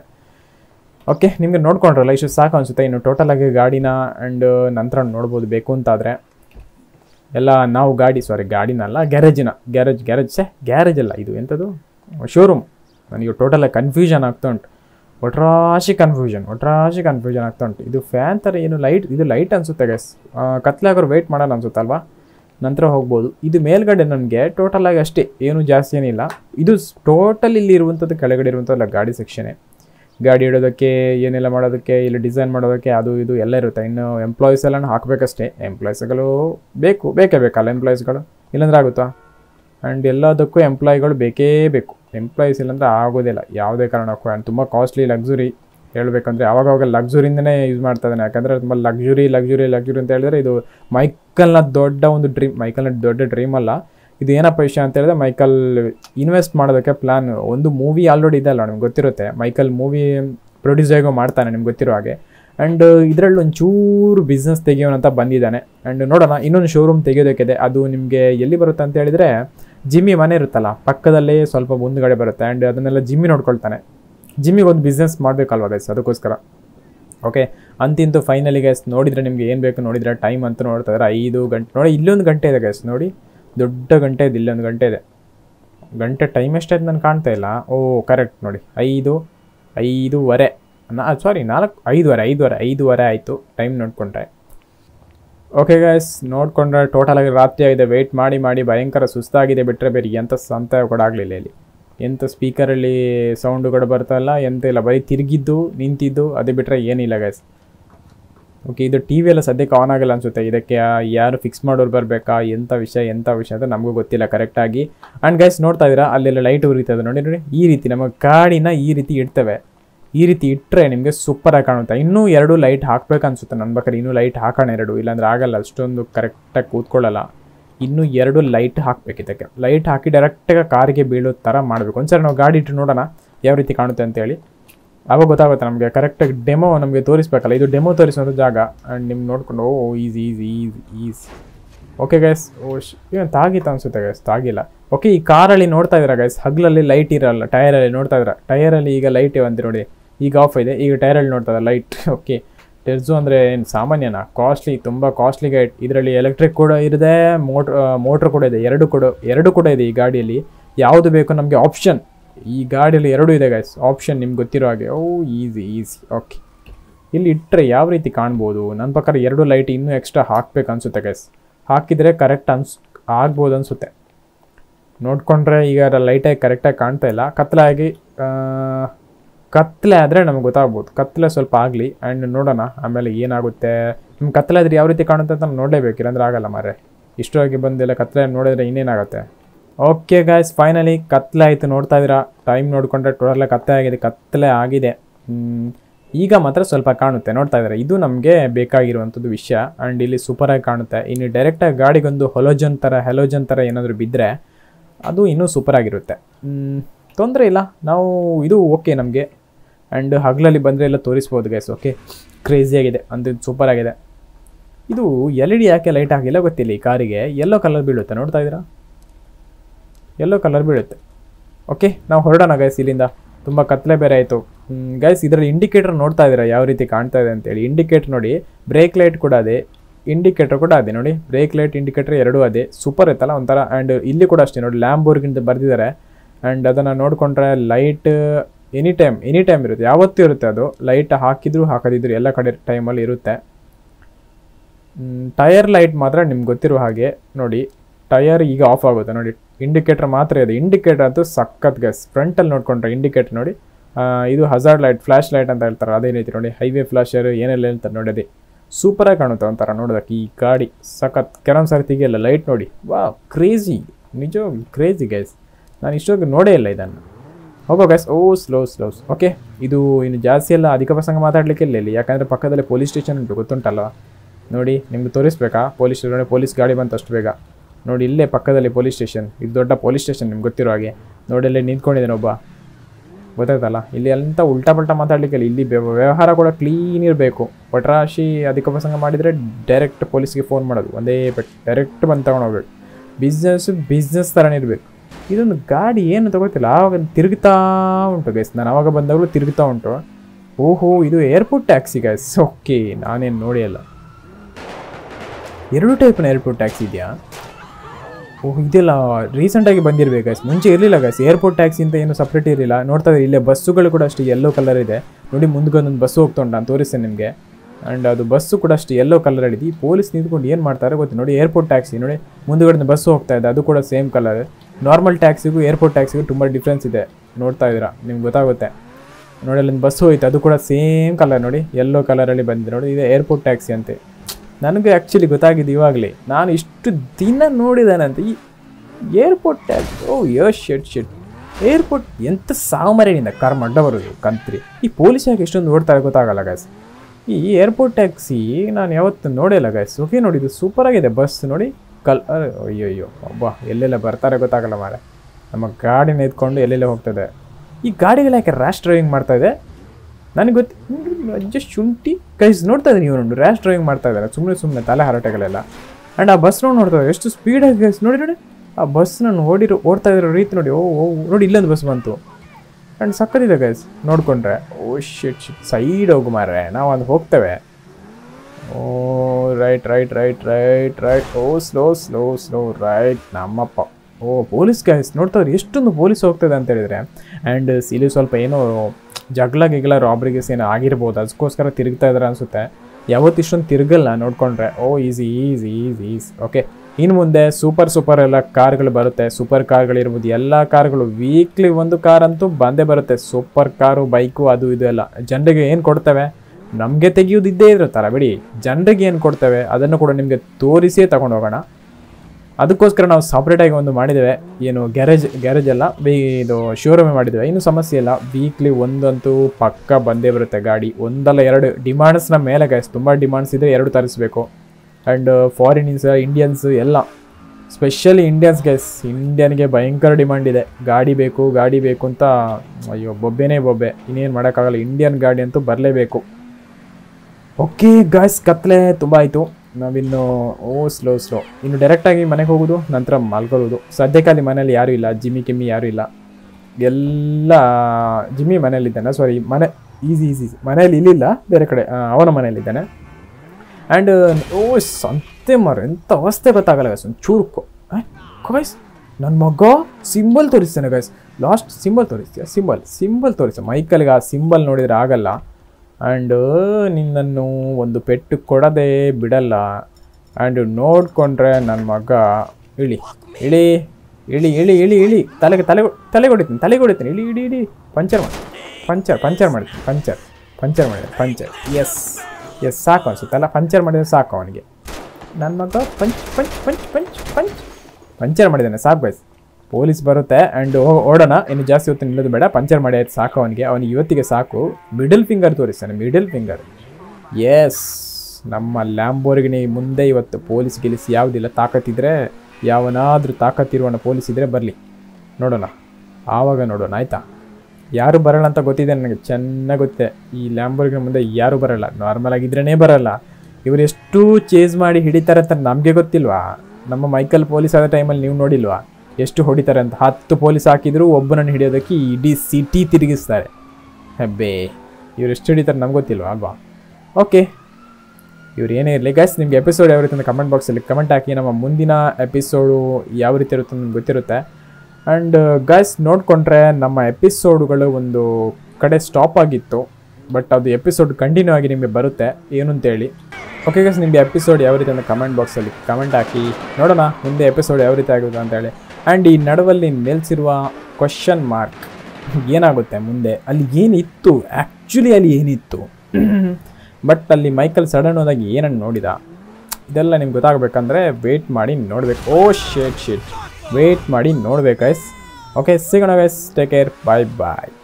ಓಕೆ ನಿಮಗೆ ನೋಡ್ಕೊಂಡ್ರಲ್ಲ ಇಷ್ಟು ಸಾಕು ಅನಿಸುತ್ತೆ ಇನ್ನು ಟೋಟಲಾಗಿ ಗಾಡಿನ ಆ್ಯಂಡ್ ನಂತರ ನೋಡ್ಬೋದು ಬೇಕು ಅಂತಾದರೆ ಎಲ್ಲ ನಾವು ಗಾಡಿ ಸಾರಿ ಗಾಡಿನಲ್ಲ ಗ್ಯಾರೇಜಿನ ಗ್ಯಾರೇಜ್ ಗ್ಯಾರೇಜ್ ಸೇ ಗ್ಯಾರೇಜ್ ಅಲ್ಲ ಇದು ಎಂಥದ್ದು ಶೋರೂಮ್ ನನಗೆ ಟೋಟಲಾಗಿ ಕನ್ಫ್ಯೂಷನ್ ಆಗ್ತಾ ಉಂಟು ಒಟ್ರಾಶಿ ಕನ್ಫ್ಯೂಷನ್ ಒಟ್ರಾಶಿ ಕನ್ಫ್ಯೂಷನ್ ಆಗ್ತಾ ಉಂಟು ಇದು ಫ್ಯಾನ್ ಥರ ಏನು ಲೈಟ್ ಇದು ಲೈಟ್ ಅನಿಸುತ್ತೆ ಗೈಸ್ ಕತ್ಲೆ ಆಗೋರು ವೆಯ್ಟ್ ಮಾಡೋಣ ಅನ್ಸುತ್ತೆ ಅಲ್ವಾ ನಂತರ ಹೋಗ್ಬೋದು ಇದು ಮೇಲ್ಗಡೆ ನನಗೆ ಟೋಟಲ್ ಆಗಿ ಅಷ್ಟೇ ಏನು ಜಾಸ್ತಿ ಏನಿಲ್ಲ ಇದು ಟೋಟಲ್ ಇಲ್ಲಿ ಇರುವಂಥದ್ದು ಕೆಳಗಡೆ ಇರುವಂಥದ್ದು ಗಾಡಿ ಸೆಕ್ಷನೇ ಗಾಡಿ ಇಡೋದಕ್ಕೆ ಏನೆಲ್ಲ ಮಾಡೋದಕ್ಕೆ ಇಲ್ಲಿ ಡಿಸೈನ್ ಮಾಡೋದಕ್ಕೆ ಅದು ಇದು ಎಲ್ಲ ಇರುತ್ತೆ ಇನ್ನು ಎಂಪ್ಲಾಯೀಸ್ ಎಲ್ಲ ಹಾಕಬೇಕಷ್ಟೇ ಎಂಪ್ಲಾಯೀಸ್ಗಳು ಬೇಕು ಬೇಕೇ ಬೇಕಲ್ಲ ಎಂಪ್ಲಾಯೀಸ್ಗಳು ಇಲ್ಲಾಂದ್ರೆ ಆಗುತ್ತಾ ಆ್ಯಂಡ್ ಎಲ್ಲದಕ್ಕೂ ಎಂಪ್ಲಾಯಿಗಳು ಬೇಕೇ ಬೇಕು ಎಂಪ್ಲಾಯೀಸ್ ಇಲ್ಲಾಂದ್ರೆ ಆಗೋದಿಲ್ಲ ಯಾವುದೇ ಕಾರಣಕ್ಕೂ ಆ್ಯಂಡ್ ತುಂಬ ಕಾಸ್ಟ್ಲಿ ಲಕ್ಸುರಿ ಹೇಳಬೇಕಂದ್ರೆ ಅವಾಗವಾಗ ಲಕ್ಸುರಿಂದನೇ ಯೂಸ್ ಮಾಡ್ತಾ ಇದ್ದಾನೆ ಯಾಕಂದರೆ ತುಂಬ ಲಕ್ಸುರಿ ಲಕ್ಸುರಿ ಲಕ್ಸುರಿ ಅಂತ ಹೇಳಿದ್ರೆ ಇದು ಮೈಕಲ್ನ ದೊಡ್ಡ ಒಂದು ಡ್ರೀಮ್ ಮೈಕಲ್ನ ದೊಡ್ಡ ಡ್ರೀಮ್ ಅಲ್ಲ ಇದು ಏನಪ್ಪ ವಿಷಯ ಅಂತ ಹೇಳಿದ್ರೆ ಮೈಕಲ್ ಇನ್ವೆಸ್ಟ್ ಮಾಡೋದಕ್ಕೆ ಪ್ಲಾನ್ ಒಂದು ಮೂವಿ ಆಲ್ರೆಡಿ ಇದೆ ಅಲ್ಲ ನಿಮ್ಗೆ ಗೊತ್ತಿರುತ್ತೆ ಮೈಕಲ್ ಮೂವಿ ಪ್ರೊಡ್ಯೂಸ್ ಆಗೋ ಮಾಡ್ತಾನೆ ನಿಮ್ಗೆ ಗೊತ್ತಿರೋ ಹಾಗೆ ಆ್ಯಂಡ್ ಇದರಲ್ಲಿ ಒಂಚೂರು ಬಿಸ್ನೆಸ್ ತೆಗಿಯೋಣ ಅಂತ ಬಂದಿದ್ದಾನೆ ಆ್ಯಂಡ್ ನೋಡೋಣ ಇನ್ನೊಂದು ಶೋರೂಮ್ ತೆಗೆಯೋದಕ್ಕಿದೆ ಅದು ನಿಮಗೆ ಎಲ್ಲಿ ಬರುತ್ತೆ ಅಂತ ಹೇಳಿದ್ರೆ ಜಿಮ್ಮಿ ಮನೆ ಇರುತ್ತಲ್ಲ ಪಕ್ಕದಲ್ಲೇ ಸ್ವಲ್ಪ ಮುಂದ್ಗಡೆ ಬರುತ್ತೆ ಆ್ಯಂಡ್ ಅದನ್ನೆಲ್ಲ ಜಿಮ್ಮಿ ನೋಡ್ಕೊಳ್ತಾನೆ ಜಿಮ್ಮಿಗೆ ಒಂದು ಬಿಸ್ನೆಸ್ ಮಾಡಬೇಕಲ್ವ ಗೈಸ್ ಅದಕ್ಕೋಸ್ಕರ ಓಕೆ ಅಂತಿಂತು ಫೈನಲಿ ಗೈಸ್ ನೋಡಿದರೆ ನಿಮಗೆ ಏನು ಬೇಕು ನೋಡಿದರೆ ಟೈಮ್ ಅಂತ ನೋಡ್ತಾ ಇದ್ದಾರೆ ಐದು ಗಂಟೆ ನೋಡಿ ಇಲ್ಲೊಂದು ಗಂಟೆ ಇದೆ ಗೈಸ್ ನೋಡಿ ದೊಡ್ಡ ಗಂಟೆ ಇದೆ ಇಲ್ಲೊಂದು ಗಂಟೆ ಇದೆ ಗಂಟೆ ಟೈಮ್ ಎಷ್ಟಾಯ್ತು ನನಗೆ ಕಾಣ್ತಾ ಇಲ್ಲ ಓ ಕರೆಕ್ಟ್ ನೋಡಿ ಐದು ಐದೂವರೆ ನಾ ಸಾರಿ ನಾಲ್ಕು ಐದುವರೆ ಐದುವರೆ ಐದುವರೆ ಆಯಿತು ಟೈಮ್ ನೋಡಿಕೊಂಡ್ರೆ ಓಕೆ ಗೈಸ್ ನೋಡಿಕೊಂಡ್ರೆ ಟೋಟಲ್ ಆಗಿ ರಾತ್ರಿ ಆಗಿದೆ ವೆಯ್ಟ್ ಮಾಡಿ ಮಾಡಿ ಭಯಂಕರ ಸುಸ್ತಾಗಿದೆ ಬಿಟ್ಟರೆ ಬೇರೆ ಎಂಥ ಸಂತ ಕೂಡ ಆಗಲಿಲ್ಲ ಇಲ್ಲಿ ಎಂಥ ಸ್ಪೀಕರಲ್ಲಿ ಸೌಂಡು ಕೂಡ ಬರ್ತಾ ಇಲ್ಲ ಎಂತ ಇಲ್ಲ ಬರೀ ತಿರುಗಿದ್ದು ನಿಂತಿದ್ದು ಅದೇ ಬಿಟ್ಟರೆ ಏನಿಲ್ಲ ಗೈಸ್ ಓಕೆ ಇದು ಟಿ ವಿ ಎಲ್ಲ ಸದ್ಯಕ್ಕೆ ಆನ್ ಆಗಲ್ಲ ಅನಿಸುತ್ತೆ ಇದಕ್ಕೆ ಯಾರು ಫಿಕ್ಸ್ ಮಾಡೋರು ಬರಬೇಕಾ ಎಂಥ ವಿಷಯ ಎಂಥ ವಿಷಯ ಅಂತ ನಮಗೂ ಗೊತ್ತಿಲ್ಲ ಕರೆಕ್ಟಾಗಿ ಆ್ಯಂಡ್ ಗೈಸ್ ನೋಡ್ತಾ ಇದ್ದೀರಾ ಅಲ್ಲೆಲ್ಲ ಲೈಟ್ ಉರಿತದೆ ನೋಡಿ ನೋಡಿ ಈ ರೀತಿ ನಮ್ಮ ಗಾಡಿನ ಈ ರೀತಿ ಇಡ್ತೇವೆ ಈ ರೀತಿ ಇಟ್ಟರೆ ನಿಮಗೆ ಸೂಪರಾಗಿ ಕಾಣುತ್ತೆ ಇನ್ನೂ ಎರಡು ಲೈಟ್ ಹಾಕ್ಬೇಕು ಅನ್ಸುತ್ತೆ ನನ್ನ ಬೇಕಾದ್ರೆ ಇನ್ನೂ ಲೈಟ್ ಹಾಕೋಣ ಎರಡು ಇಲ್ಲಾಂದ್ರೆ ಆಗಲ್ಲ ಅಷ್ಟೊಂದು ಕರೆಕ್ಟಾಗಿ ಕೂತ್ಕೊಳ್ಳಲ್ಲ ಇನ್ನೂ ಎರಡು ಲೈಟ್ ಹಾಕ್ಬೇಕು ಇದಕ್ಕೆ ಲೈಟ್ ಹಾಕಿ ಡೈರೆಕ್ಟಾಗಿ ಕಾರಿಗೆ ಬೀಳೋ ಥರ ಮಾಡಬೇಕು ಒಂದ್ಸರಿ ನಾವು ಗಾಡಿ ಇಟ್ಟು ನೋಡೋಣ ಯಾವ ರೀತಿ ಕಾಣುತ್ತೆ ಅಂತೇಳಿ ಆವಾಗ ಗೊತ್ತಾಗುತ್ತೆ ನಮಗೆ ಕರೆಕ್ಟಾಗಿ ಡೆಮೋ ನಮಗೆ ತೋರಿಸ್ಬೇಕಲ್ಲ ಇದು ಡೆಮೋ ತೋರಿಸೋದು ಜಾಗ ಆ್ಯಂಡ್ ನಿಮ್ಗೆ ನೋಡ್ಕೊಂಡು oh easy easy easy easy okay guys oh ಶ್ ಏನು ತಾಗಿತ್ತು ಅನ್ಸುತ್ತೆ ಗೈಸ್ ತಾಗಿಲ್ಲ ಓಕೆ ಈ ಕಾರಲ್ಲಿ ನೋಡ್ತಾ ಇದ್ದೀರಾ ಗೈಸ್ ಹಗಲಲ್ಲಿ ಲೈಟ್ ಇರಲ್ಲ ಟೈರಲ್ಲಿ ನೋಡ್ತಾ ಇದ್ದೀರಾ ಟೈರಲ್ಲಿ ಈಗ ಲೈಟ್ ಇವಂತ ನೋಡಿ ಈಗ ಆಫ್ ಇದೆ ಈಗ ಟೈರಲ್ಲಿ ನೋಡ್ತಾ ಇದ್ದಾರೆ ಲೈಟ್ ಓಕೆ ಟೆರ್ಜು ಅಂದರೆ ಏನು ಸಾಮಾನ್ಯನಾ ಕಾಸ್ಟ್ಲಿ ತುಂಬ ಕಾಸ್ಟ್ಲಿ ಗೈಡ್ ಇದರಲ್ಲಿ ಎಲೆಕ್ಟ್ರಿಕ್ ಕೂಡ ಇದೆ ಮೋಟ್ರ್ ಮೋಟ್ರ್ ಕೂಡ ಇದೆ ಎರಡು ಕೂಡ ಎರಡು ಕೂಡ ಇದೆ ಈ ಗಾಡಿಯಲ್ಲಿ ಯಾವುದು ಬೇಕು ನಮಗೆ ಆಪ್ಷನ್ ಈ ಗಾಡಿಯಲ್ಲಿ ಎರಡು ಇದೆ ಗೈಸ್ ಆಪ್ಷನ್ ನಿಮ್ಗೆ ಗೊತ್ತಿರೋ ಹಾಗೆ ಓ ಈಸಿ ಈಸಿ ಓಕೆ ಇಲ್ಲಿ ಇಟ್ಟರೆ ಯಾವ ರೀತಿ ಕಾಣ್ಬೋದು ನನ್ನ ಪ್ರಕಾರ ಎರಡು ಲೈಟ್ ಇನ್ನೂ ಎಕ್ಸ್ಟ್ರಾ ಹಾಕ್ಬೇಕು ಅನ್ಸುತ್ತೆ ಗೈಸ್ ಹಾಕಿದರೆ ಕರೆಕ್ಟ್ ಅನ್ಸ್ ಆಗ್ಬೋದು ಅನಿಸುತ್ತೆ ನೋಡಿಕೊಂಡ್ರೆ ಈಗ ಲೈಟಾಗಿ ಕರೆಕ್ಟಾಗಿ ಕಾಣ್ತಾ ಇಲ್ಲ ಕತ್ಲಾಗಿ ಕತ್ಲೆ ಆದರೆ ನಮ್ಗೆ ಗೊತ್ತಾಗ್ಬೋದು ಕತ್ಲೆ ಸ್ವಲ್ಪ ಆಗಲಿ ಆ್ಯಂಡ್ ನೋಡೋಣ ಆಮೇಲೆ ಏನಾಗುತ್ತೆ ನಿಮ್ಮ ಕತ್ಲೆ ಆದರೆ ಯಾವ ರೀತಿ ಕಾಣುತ್ತೆ ಅಂತ ನೋಡಲೇಬೇಕು ಇಲ್ಲಾಂದ್ರೆ ಆಗಲ್ಲ ಮಾರೆ ಇಷ್ಟವಾಗಿ ಬಂದಿಲ್ಲ ಕತ್ಲೆ ನೋಡಿದ್ರೆ ಇನ್ನೇನಾಗುತ್ತೆ ಓಕೆ ಗಾಯ್ಸ್ ಫೈನಲಿ ಕತ್ಲೆ ಆಯಿತು ನೋಡ್ತಾ ಇದ್ದೀರಾ ಟೈಮ್ ನೋಡಿಕೊಂಡ್ರೆ ಟೋಟಲ್ ಕತ್ಲೆ ಆಗಿದೆ ಕತ್ಲೆ ಆಗಿದೆ ಹ್ಮ್, ಈಗ ಮಾತ್ರ ಸ್ವಲ್ಪ ಕಾಣುತ್ತೆ ನೋಡ್ತಾ ಇದ್ದಾರೆ ಇದು ನಮಗೆ ಬೇಕಾಗಿರುವಂಥದ್ದು ವಿಷಯ ಆ್ಯಂಡ್ ಇಲ್ಲಿ ಸೂಪರಾಗಿ ಕಾಣುತ್ತೆ ಇನ್ನು ಡೈರೆಕ್ಟಾಗಿ ಗಾಡಿಗೊಂದು ಹೊಲೋಜನ್ ಥರ ಹೆಲೋಜನ್ ಥರ ಏನಾದರೂ ಬಿದ್ದರೆ ಅದು ಇನ್ನೂ ಸೂಪರಾಗಿರುತ್ತೆ ತೊಂದರೆ ಇಲ್ಲ ನಾವು ಇದು ಓಕೆ ನಮಗೆ ಆ್ಯಂಡ್ ಹಗಲಲ್ಲಿ ಬಂದರೆ ಎಲ್ಲ ತೋರಿಸ್ಬೋದು ಗೈಸ್ ಓಕೆ ಕ್ರೇಜಿಯಾಗಿದೆ ಅಂದರೆ ಸೂಪರಾಗಿದೆ ಇದು ಎಲ್ ಇ ಡಿ ಯಾಕೆ ಲೈಟ್ ಹಾಕಿಲ್ಲ ಗೊತ್ತಿಲ್ಲ ಈ ಕಾರಿಗೆ ಯೆಲ್ಲೋ ಕಲರ್ ಬೀಳುತ್ತೆ ನೋಡ್ತಾ ಇದ್ದೀರಾ ಯೆಲ್ಲೋ ಕಲರ್ ಬೀಳುತ್ತೆ ಓಕೆ ನಾವು ಹೊರಡೋಣ ಗೈಸ್ ಇಲ್ಲಿಂದ ತುಂಬ ಕತ್ಲೆ ಬೇರೆ ಆಯಿತು ಗೈಸ್ ಇದರಲ್ಲಿ ಇಂಡಿಕೇಟರ್ ನೋಡ್ತಾ ಇದ್ದೀರಾ ಯಾವ ರೀತಿ ಕಾಣ್ತಾ ಇದೆ ಅಂತೇಳಿ ಇಂಡಿಕೇಟರ್ ನೋಡಿ ಬ್ರೇಕ್ ಲೈಟ್ ಕೂಡ ಅದೇ ಇಂಡಿಕೇಟರ್ ಕೂಡ ಅದೇ ನೋಡಿ ಬ್ರೇಕ್ ಲೈಟ್ ಇಂಡಿಕೇಟರ್ ಎರಡೂ ಅದೇ ಸೂಪರ್ ಇತ್ತಲ್ಲ ಒಂಥರ ಆ್ಯಂಡ್ ಇಲ್ಲಿ ಕೂಡ ಅಷ್ಟೇ ನೋಡಿ ಲ್ಯಾಂಬೋರ್ಗಿಂತ ಬರೆದಿದ್ದಾರೆ ಆ್ಯಂಡ್ ಅದನ್ನು ನೋಡಿಕೊಂಡ್ರೆ light any time any time ಇರುತ್ತೆ ಯಾವತ್ತೂ ಇರುತ್ತೆ ಅದು ಲೈಟ್ ಹಾಕಿದ್ರು ಹಾಕದಿದ್ರು ಎಲ್ಲ ಕಡೆ ಟೈಮಲ್ಲಿ ಇರುತ್ತೆ ಟೈರ್ ಲೈಟ್ ಮಾತ್ರ ನಿಮ್ಗೆ ಗೊತ್ತಿರೋ ಹಾಗೆ ನೋಡಿ ಟೈರ್ ಈಗ ಆಫ್ ಆಗುತ್ತೆ ನೋಡಿ ಇಂಡಿಕೇಟರ್ ಮಾತ್ರ ಇದೆ ಇಂಡಿಕೇಟರ್ ಅಂತೂ ಸಖತ್ ಗಸ್ ಫ್ರಂಟಲ್ಲಿ ನೋಡ್ಕೊಂಡ್ರೆ ಇಂಡಿಕೇಟರ್ ನೋಡಿ ಆ, ಇದು ಹಜಾರ್ಡ್ ಲೈಟ್ ಫ್ಲ್ಯಾಶ್ ಲೈಟ್ ಅಂತ ಹೇಳ್ತಾರೆ ಅದೇ ರೀತಿ ನೋಡಿ ಹೈವೇ ಫ್ಲಾಶರ್ ಏನೆಲ್ಲ ಹೇಳ್ತಾರೆ ನೋಡಿ ಅದೇ ಸೂಪರಾಗಿ ಕಾಣುತ್ತೆ ಒಂಥರ ನೋಡೋದಕ್ಕೆ ಈ ಗಾಡಿ ಸಖತ್ ಕೆಲವೊಂದು ಸಾರಿ ತೆಗಿಯಲ್ಲ ಲೈಟ್ ನೋಡಿ ವಾ ಕ್ರೇಜಿ ನಿಜವಾಗಿ ಕ್ರೇಜಿ ಗೈಸ್ ನಾನು ಇಷ್ಟೊಂದು ನೋಡೇ ಇಲ್ಲ ಇದನ್ನು ಹೋಗೋ ಗೈಸ್ ಓ ಸ್ಲೋ ಸ್ಲೋಸ್ ಓಕೆ ಇದು ಇನ್ನು ಜಾಸ್ತಿ ಎಲ್ಲ ಅಧಿಕ ಪ್ರಸಂಗ ಮಾತಾಡಲಿಕ್ಕೆ ಇಲ್ಲ ಇಲ್ಲಿ ಯಾಕಂದರೆ ಪಕ್ಕದಲ್ಲಿ ಪೊಲೀಸ್ ಸ್ಟೇಷನ್ ಉಂಟು ಗೊತ್ತುಂಟಲ್ಲ ನೋಡಿ ನಿಮ್ಗೆ ತೋರಿಸ್ಬೇಕಾ ಪೊಲೀಸ್ ನೋಡಿ ಪೊಲೀಸ್ ಗಾಡಿ ಬಂತು ಅಷ್ಟು ಬೇಗ ನೋಡಿ ಇಲ್ಲೇ ಪಕ್ಕದಲ್ಲಿ ಪೊಲೀಸ್ ಸ್ಟೇಷನ್ ಇದು ದೊಡ್ಡ ಪೊಲೀಸ್ ಸ್ಟೇಷನ್ ನಿಮ್ಗೆ ಗೊತ್ತಿರೋ ಹಾಗೆ ನೋಡಿ ಅಲ್ಲಿ ನಿಂತ್ಕೊಂಡಿದ್ದಾನೆ ಒಬ್ಬ ಗೊತ್ತಾಯ್ತಲ್ಲ ಇಲ್ಲಿ ಅಂತ ಉಲ್ಟಾ ಪಲ್ಟಾ ಮಾತಾಡ್ಲಿಕ್ಕೆ ಇಲ್ಲಿ ವ್ಯ- ವ್ಯವಹಾರ ಕೂಡ ಕ್ಲೀನ್ ಇರಬೇಕು ಪಟ್ರಾಶಿ ಅಧಿಕ ಪ್ರಸಂಗ ಮಾಡಿದರೆ ಡೈರೆಕ್ಟ್ ಪೊಲೀಸ್ಗೆ ಫೋನ್ ಮಾಡೋದು ಒಂದೇ ಪೆಟ್ ಡೈರೆಕ್ಟ್ ಬಂದು ತಗೊಂಡೋಗ್ಬೇಕು ಬಿಸ್ನೆಸ್ ಬಿಸ್ನೆಸ್ ಥರನೇ ಇರಬೇಕು ಇದೊಂದು ಗಾಡಿ ಏನು ತಗೋತಿಲ್ಲ ಆವಾಗ ತಿರುಗ್ತಾ ಉಂಟು ಗೈಸ್ ನಾನು ಆವಾಗ ಬಂದಾಗಲೂ ತಿರುಗ್ತಾ ಉಂಟು ಓಹೋ ಇದು ಏರ್ಪೋರ್ಟ್ ಟ್ಯಾಕ್ಸಿ ಗೈಸ್ ಓಕೆ ನಾನೇನು ನೋಡಿ ಅಲ್ಲ ಎರಡು ಟೈಪ್ನ ಏರ್ಪೋರ್ಟ್ ಟ್ಯಾಕ್ಸಿ ಇದೆಯಾ ಓಹ್ ಇದೆಲ್ಲ ರೀಸೆಂಟಾಗಿ ಬಂದಿರಬೇಕು ಗೈಸ್ ಮುಂಚೆ ಇರಲಿಲ್ಲ ಗೈಸ್ ಏರ್ಪೋರ್ಟ್ ಟ್ಯಾಕ್ಸಿ ಅಂತ ಏನು ಸಪ್ರೇಟ್ ಇರಲಿಲ್ಲ ನೋಡ್ತಾ ಇದ್ದೀರಿ ಇಲ್ಲೇ ಬಸ್ಸುಗಳು ಕೂಡ ಅಷ್ಟು ಯೆಲ್ಲೋ ಕಲರ್ ಇದೆ ನೋಡಿ ಮುಂದ್ಗೊಂದೊಂದು ಬಸ್ಸು ಹೋಗ್ತಾ ಉಂಟು ನಾನು ತೋರಿಸ್ತೇನೆ ನಿಮಗೆ ಆ್ಯಂಡ್ ಅದು ಬಸ್ಸು ಕೂಡ ಅಷ್ಟು ಯೆಲ್ಲೋ ಕಲರಲ್ಲಿದೆ ಈ ಪೊಲೀಸ್ ನಿಂತ್ಕೊಂಡು ಏನು ಮಾಡ್ತಾರೆ ಗೊತ್ತು ನೋಡಿ ಏರ್ಪೋರ್ಟ್ ಟ್ಯಾಕ್ಸಿ ನೋಡಿ ಮುಂದುಗಡೆ ಬಸ್ಸು ಹೋಗ್ತಾ ಇದೆ ಅದು ಕೂಡ ಸೇಮ್ ಕಲರ್ ನಾರ್ಮಲ್ ಟ್ಯಾಕ್ಸಿಗೂ ಏರ್ಪೋರ್ಟ್ ಟ್ಯಾಕ್ಸಿಗೂ ತುಂಬ ಡಿಫ್ರೆನ್ಸ್ ಇದೆ ನೋಡ್ತಾ ಇದ್ದೀರಾ ನಿಮ್ಗೆ ಗೊತ್ತಾಗುತ್ತೆ ನೋಡಿ ಅಲ್ಲಿಂದ ಬಸ್ಸು ಹೋಯ್ತು ಅದು ಕೂಡ ಸೇಮ್ ಕಲರ್ ನೋಡಿ ಯೆಲ್ಲೋ ಕಲರಲ್ಲಿ ಬಂದಿದೆ ನೋಡಿ ಇದು ಏರ್ಪೋರ್ಟ್ ಟ್ಯಾಕ್ಸಿ ಅಂತೆ ನನಗೆ ಆ್ಯಕ್ಚುಲಿ ಗೊತ್ತಾಗಿದೆ ಇವಾಗಲೇ ನಾನು ಇಷ್ಟು ದಿನ ನೋಡಿದಾನಂತೆ ಈ ಏರ್ಪೋರ್ಟ್ ಟ್ಯಾಕ್ಸಿ ಓ ಯಶ್ ಶೆಟ್ ಶೆಟ್ ಏರ್ಪೋರ್ಟ್ ಎಂಥ ಸಾಮರೇನಿಂದ ಕಾರ್ ಮಡ್ಡ ಬರೋದು ಕಂತ್ರಿ ಈ ಪೊಲೀಸ್ ಯಾಕೆ ಎಷ್ಟೊಂದು ಓಡ್ತಾರೆ ಗೊತ್ತಾಗಲ್ಲ ಗಾಯ್ಸ್ ಈ ಏರ್ಪೋರ್ಟ್ ಟ್ಯಾಕ್ಸಿ ನಾನು ಯಾವತ್ತು ನೋಡಿಲ್ಲ ಗಾಯ್ಸ್ ಓಕೆ ನೋಡಿ ಇದು ಸೂಪರ್ ಆಗಿದೆ ಬಸ್ ನೋಡಿ ಕಲ್ ಅರೆ, ಅಯ್ಯೋ ಅಯ್ಯೋ ಅಬ್ಬಾ ಎಲ್ಲೆಲ್ಲ ಬರ್ತಾರೆ ಗೊತ್ತಾಗಲ್ಲ ಮಾರೆ ನಮ್ಮ ಗಾಡಿನ ಎತ್ಕೊಂಡು ಎಲ್ಲೆಲ್ಲ ಹೋಗ್ತದೆ ಈ ಗಾಡಿಗಳು ಯಾಕೆ ರ್ಯಾಶ್ ಡ್ರೈವಿಂಗ್ ಮಾಡ್ತಾ ಇದೆ ನನಗೆ ಗೊತ್ತು ಜಸ್ಟ್ ಶುಂಠಿ ಕೈಸ್ ನೋಡ್ತಾ ಇದ್ದೀನಿ ಇವನು ರ್ಯಾಶ್ ಡ್ರೈವಿಂಗ್ ಮಾಡ್ತಾ ಇದ್ದಾರೆ ಸುಮ್ಮನೆ ಸುಮ್ಮನೆ ತಲೆ ಹರಟೆಗಳೆಲ್ಲ ಆ್ಯಂಡ್ ಆ ಬಸ್ ನೋಡ್ತಾ ಇದ್ದಾರೆ ಎಷ್ಟು ಸ್ಪೀಡಾಗಿ ಗೈಸ್ ನೋಡಿ ನೋಡಿ ಆ ಬಸ್ ನಾನು ಓಡಿರೋ ಓಡ್ತಾ ಇರೋ ರೀತಿ ನೋಡಿ ಓ ಓ ನೋಡಿ ಇಲ್ಲೊಂದು ಬಸ್ ಬಂತು ಆ್ಯಂಡ್ ಸಕ್ಕತ್ತಿದೆ ಗೈಸ್ ನೋಡ್ಕೊಂಡ್ರೆ ಓ ಶಿಟ್ ಶಿಟ್ ಸೈಡ್ ಹೋಗು ಮಾರ್ರೆ ನಾವು ಅಲ್ಲಿ ಹೋಗ್ತೇವೆ oh right right right right right oh slow slow slow right ನಮ್ಮಪ್ಪ ಓ ಪೊಲೀಸ್ ಗೈಸ್ ನೋಡ್ತಾ ಇದ್ರೆ ಎಷ್ಟೊಂದು ಪೊಲೀಸ್ ಹೋಗ್ತದೆ ಅಂತ ಹೇಳಿದ್ರೆ ಆ್ಯಂಡ್ ಇಲ್ಲಿ ಸ್ವಲ್ಪ ಏನೋ ಜಗಳ ಗಿಗಳ ರಾಬ್ರಿಗೇಸ್ ಏನೋ ಆಗಿರ್ಬೋದು ಅದಕ್ಕೋಸ್ಕರ ತಿರುಗ್ತಾ ಇದ್ದಾರೆ ಅನಿಸುತ್ತೆ ಯಾವತ್ತು ಇಷ್ಟೊಂದು ತಿರುಗಲ್ಲ ನೋಡ್ಕೊಂಡ್ರೆ oh easy easy easy easy okay ಇನ್ನು ಮುಂದೆ ಸೂಪರ್ ಸೂಪರ್ ಎಲ್ಲ ಕಾರ್ಗಳು ಬರುತ್ತೆ ಸೂಪರ್ ಕಾರ್ಗಳಿರ್ಬೋದು ಎಲ್ಲ ಕಾರ್ಗಳು ವೀಕ್ಲಿ ಒಂದು ಕಾರ್ ಅಂತೂ ಬಂದೇ ಬರುತ್ತೆ ಸೂಪರ್ ಕಾರು ಬೈಕು ಅದು ಇದು ಎಲ್ಲ ಜನರಿಗೆ ಏನು ಕೊಡ್ತವೆ ನಮಗೆ ತೆಗಿಯೋದು ಇದ್ದೇ ಇರುತ್ತಲ್ಲ ಬಿಡಿ ಜನರಿಗೆ ಏನು ಕೊಡ್ತೇವೆ ಅದನ್ನು ಕೂಡ ನಿಮಗೆ ತೋರಿಸಿಯೇ ತಗೊಂಡು ಹೋಗೋಣ ಅದಕ್ಕೋಸ್ಕರ ನಾವು ಸಪ್ರೇಟಾಗಿ ಒಂದು ಮಾಡಿದ್ದೇವೆ ಏನು ಗ್ಯಾರೇಜ್ ಗ್ಯಾರೇಜ್ ಎಲ್ಲ ಬಿ ಇದು ಶೋರೂಮೇ ಮಾಡಿದ್ದೇವೆ ಏನು ಸಮಸ್ಯೆ ಇಲ್ಲ ವೀಕ್ಲಿ ಒಂದಂತೂ ಪಕ್ಕ ಬಂದೇ ಬರುತ್ತೆ ಗಾಡಿ ಒಂದಲ್ಲ ಎರಡು ಡಿಮಾಂಡ್ಸ್ನ ಮೇಲೆ ಗೈಸ್ ತುಂಬ ಡಿಮಾಂಡ್ಸ್ ಇದೆ ಎರಡು ತರಿಸ್ಬೇಕು ಆ್ಯಂಡ್ ಫಾರಿನಿನ್ಸ್ ಇಂಡಿಯನ್ಸ್ ಎಲ್ಲ ಸ್ಪೆಷಲಿ ಇಂಡಿಯನ್ಸ್ ಗೈಸ್ ಇಂಡಿಯನ್ಗೆ ಭಯಂಕರ ಡಿಮಾಂಡ್ ಇದೆ ಗಾಡಿ ಬೇಕು ಗಾಡಿ ಬೇಕು ಅಂತ ಅಯ್ಯೋ ಬೊಬ್ಬೆನೇ ಬೊಬ್ಬೆ ಇನ್ನೇನು ಮಾಡೋಕ್ಕಾಗಲ್ಲ ಇಂಡಿಯನ್ ಗಾಡಿ ಅಂತೂ ಬರಲೇಬೇಕು ಓಕೆ ಗಾಯ್ಸ್ ಕತ್ಲೆ ತುಂಬ ಆಯಿತು ನಾವಿನ್ನು ಓ ಸ್ಲೋ ಸ್ಲೋ ಇನ್ನು ಡೈರೆಕ್ಟಾಗಿ ಮನೆಗೆ ಹೋಗೋದು ನಂತರ ಮಲ್ಕೊಳ್ಳೋದು ಸದ್ಯಕ್ಕೆ ಅಲ್ಲಿ ಮನೇಲಿ ಯಾರೂ ಇಲ್ಲ ಜಿಮ್ಮಿ ಕಿಮ್ಮಿ ಯಾರೂ ಇಲ್ಲ ಎಲ್ಲ ಜಿಮ್ಮಿ ಮನೇಲಿದ್ದಾನೆ ಸಾರಿ ಮನೆ ಈಸಿ ಈಸಿ ಮನೇಲಿ ಇಲ್ಲಿಲ್ಲ ಬೇರೆ ಕಡೆ ಆ, ಅವನ ಮನೇಲಿದ್ದಾನೆ ಆ್ಯಂಡ್ ಓ ಸಂತೆ ಮರ ಎಂಥ ಅವಸ್ಥೆ ಗೊತ್ತಾಗಲ್ಲ ಗೈಸ್ ಒಂದು ಚೂರು ಗೈಸ್ ನನ್ನ ಮಗ ಸಿಂಬಲ್ ತೋರಿಸ್ತಾನೆ ಗೈಸ್ ಲಾಸ್ಟ್ ಸಿಂಬಲ್ ತೋರಿಸ್ತೀಯ ಸಿಂಬಲ್ ಸಿಂಬಲ್ ತೋರಿಸ ಮೈಕಲ್ಗೆ ಆ ಸಿಂಬಲ್ ನೋಡಿದ್ರೆ ಆಗಲ್ಲ ಆ್ಯಂಡ್ ನಿನ್ನನ್ನು ಒಂದು ಪೆಟ್ಟು ಕೊಡದೆ ಬಿಡಲ್ಲ ಆ್ಯಂಡ್ ನೋಡಿಕೊಂಡ್ರೆ ನನ್ನ ಮಗ ಇಳಿ ಇಳಿ ಇಳಿ ಇಳಿ ಇಳಿ ಇಳಿ ತಲೆಗೆ ತಲೆ ತಲೆ ಹೊಡಿತೀನಿ ತಲೆಗೆ ಹೊಡಿತೀನಿ ಇಳಿ ಇಡಿ ಇಡಿ ಪಂಚರ್ ಮಾಡಿ ಪಂಚರ್ ಪಂಚರ್ ಮಾಡಿದ್ದೀನಿ ಪಂಚರ್ ಪಂಚರ್ ಮಾಡಿದೆ ಪಂಚರ್ ಎಸ್ ಎಸ್ ಸಾಕು ಅನ್ಸುತ್ತಲ್ಲ ಪಂಚರ್ ಮಾಡಿದ್ರೆ ಸಾಕು ಅವನಿಗೆ ನನ್ನ ಮಗ punch punch punch punch punch puncture ಮಾಡಿದ್ದಾನೆ ಸಾಕು ಬೈಸ್ ಪೊಲೀಸ್ ಬರುತ್ತೆ ಆ್ಯಂಡ್ ಓಡೋಣ ಇನ್ನು ಜಾಸ್ತಿ ಹೊತ್ತು ನಿಲ್ಲೋದು ಬೇಡ ಪಂಚರ್ ಮಾಡಿ ಆಯ್ತು ಸಾಕು ಅವನಿಗೆ ಅವನಿಗೆ ಇವತ್ತಿಗೆ ಸಾಕು ಮಿಡಲ್ ಫಿಂಗರ್ ತೋರಿಸ್ತಾನೆ ಮಿಡಲ್ ಫಿಂಗರ್ ಎಸ್ ನಮ್ಮ ಲ್ಯಾಂಬೋರ್ಗಿನಿ ಮುಂದೆ ಇವತ್ತು ಪೊಲೀಸ್ ಗಿಲಿಸ್ ಯಾವುದಿಲ್ಲ ತಾಕತ್ತಿದ್ರೆ ಯಾವನಾದರೂ ತಾಕತ್ತಿರುವಣ ಪೊಲೀಸ್ ಇದ್ದರೆ ಬರಲಿ ನೋಡೋಣ ಆವಾಗ ನೋಡೋಣ ಆಯಿತಾ ಯಾರು ಬರಲ್ಲ ಅಂತ ಗೊತ್ತಿದೆ ನನಗೆ ಚೆನ್ನಾಗಿ ಗೊತ್ತಿದೆ ಈ ಲ್ಯಾಂಬೋರ್ಗಿನ ಮುಂದೆ ಯಾರು ಬರಲ್ಲ ನಾರ್ಮಲ್ ಆಗಿದ್ರೇ ಬರಲ್ಲ ಇವರು ಎಷ್ಟು ಚೇಸ್ ಮಾಡಿ ಹಿಡಿತಾರೆ ಅಂತ ನಮಗೆ ಗೊತ್ತಿಲ್ವಾ ನಮ್ಮ ಮೈಕಲ್ ಪೊಲೀಸ್ ಆದ ಟೈಮಲ್ಲಿ ನೀವು ನೋಡಿಲ್ವಾ ಎಷ್ಟು ಹೊಡಿತಾರೆ ಅಂತ ಹತ್ತು ಪೊಲೀಸ್ ಹಾಕಿದ್ರು ಒಬ್ಬನನ್ನು ಹಿಡಿಯೋದಕ್ಕೆ ಇಡೀ ಸಿಟಿ ತಿರುಗಿಸ್ತಾರೆ ಹೆಬ್ಬೆ ಇವ್ರು ಎಷ್ಟು ಹಿಡಿತಾರೆ ನಮ್ಗೆ ಗೊತ್ತಿಲ್ವಾ ಅಲ್ವಾ ಓಕೆ ಇವ್ರು ಏನೇ ಇರಲಿ ಗೈಸ್ ನಿಮ್ಗೆ ಎಪಿಸೋಡ್ ಯಾವ ರೀತಿ ಅಂತ ಕಮೆಂಟ್ ಬಾಕ್ಸಲ್ಲಿ ಕಮೆಂಟ್ ಹಾಕಿ ನಮ್ಮ ಮುಂದಿನ ಎಪಿಸೋಡು ಯಾವ ರೀತಿ ಇರುತ್ತೆ ನಿಮ್ಗೆ ಗೊತ್ತಿರುತ್ತೆ ಆ್ಯಂಡ್ ಗೈಸ್ ನೋಡಿಕೊಂಡ್ರೆ ನಮ್ಮ ಎಪಿಸೋಡುಗಳು ಒಂದು ಕಡೆ ಸ್ಟಾಪ್ ಆಗಿತ್ತು ಬಟ್ ಅದು ಎಪಿಸೋಡ್ ಕಂಟಿನ್ಯೂ ಆಗಿ ನಿಮಗೆ ಬರುತ್ತೆ ಏನು ಅಂತೇಳಿ ಓಕೆ ಗೈಸ್ ನಿಮಗೆ ಎಪಿಸೋಡ್ ಯಾವ ರೀತಿ ಅಂತ ಕಮೆಂಟ್ ಬಾಕ್ಸಲ್ಲಿ ಕಮೆಂಟ್ ಹಾಕಿ ನೋಡೋಣ ಮುಂದೆ ಎಪಿಸೋಡ್ ಯಾವ ರೀತಿ ಆಗುತ್ತೆ ಅಂತೇಳಿ ಆ್ಯಂಡ್ ಈ ನಡುವಲ್ಲಿ ನಿಲ್ಸಿರುವ ಕ್ವಶನ್ ಮಾರ್ಕ್ ಏನಾಗುತ್ತೆ ಮುಂದೆ ಅಲ್ಲಿ ಏನಿತ್ತು ಆ್ಯಕ್ಚುಲಿ ಅಲ್ಲಿ ಏನಿತ್ತು ಬಟ್ ಅಲ್ಲಿ ಮೈಕಲ್ ಸಡನ್ ಹೋದಾಗಿ ಏನನ್ನು ನೋಡಿದ ಇದೆಲ್ಲ ನಿಮ್ಗೆ ಗೊತ್ತಾಗಬೇಕಂದ್ರೆ ವೆಯ್ಟ್ ಮಾಡಿ ನೋಡಬೇಕು ಓ ಶೇಟ್ ಶೇಟ್ ವೆಯ್ಟ್ ಮಾಡಿ ನೋಡ್ಬೇಕು ಗೈಸ್ ಓಕೆ ಸಿಗೋಣ ಗೈಸ್ ಟೇಕ್ ಕೇರ್ ಬಾಯ್ ಬಾಯ್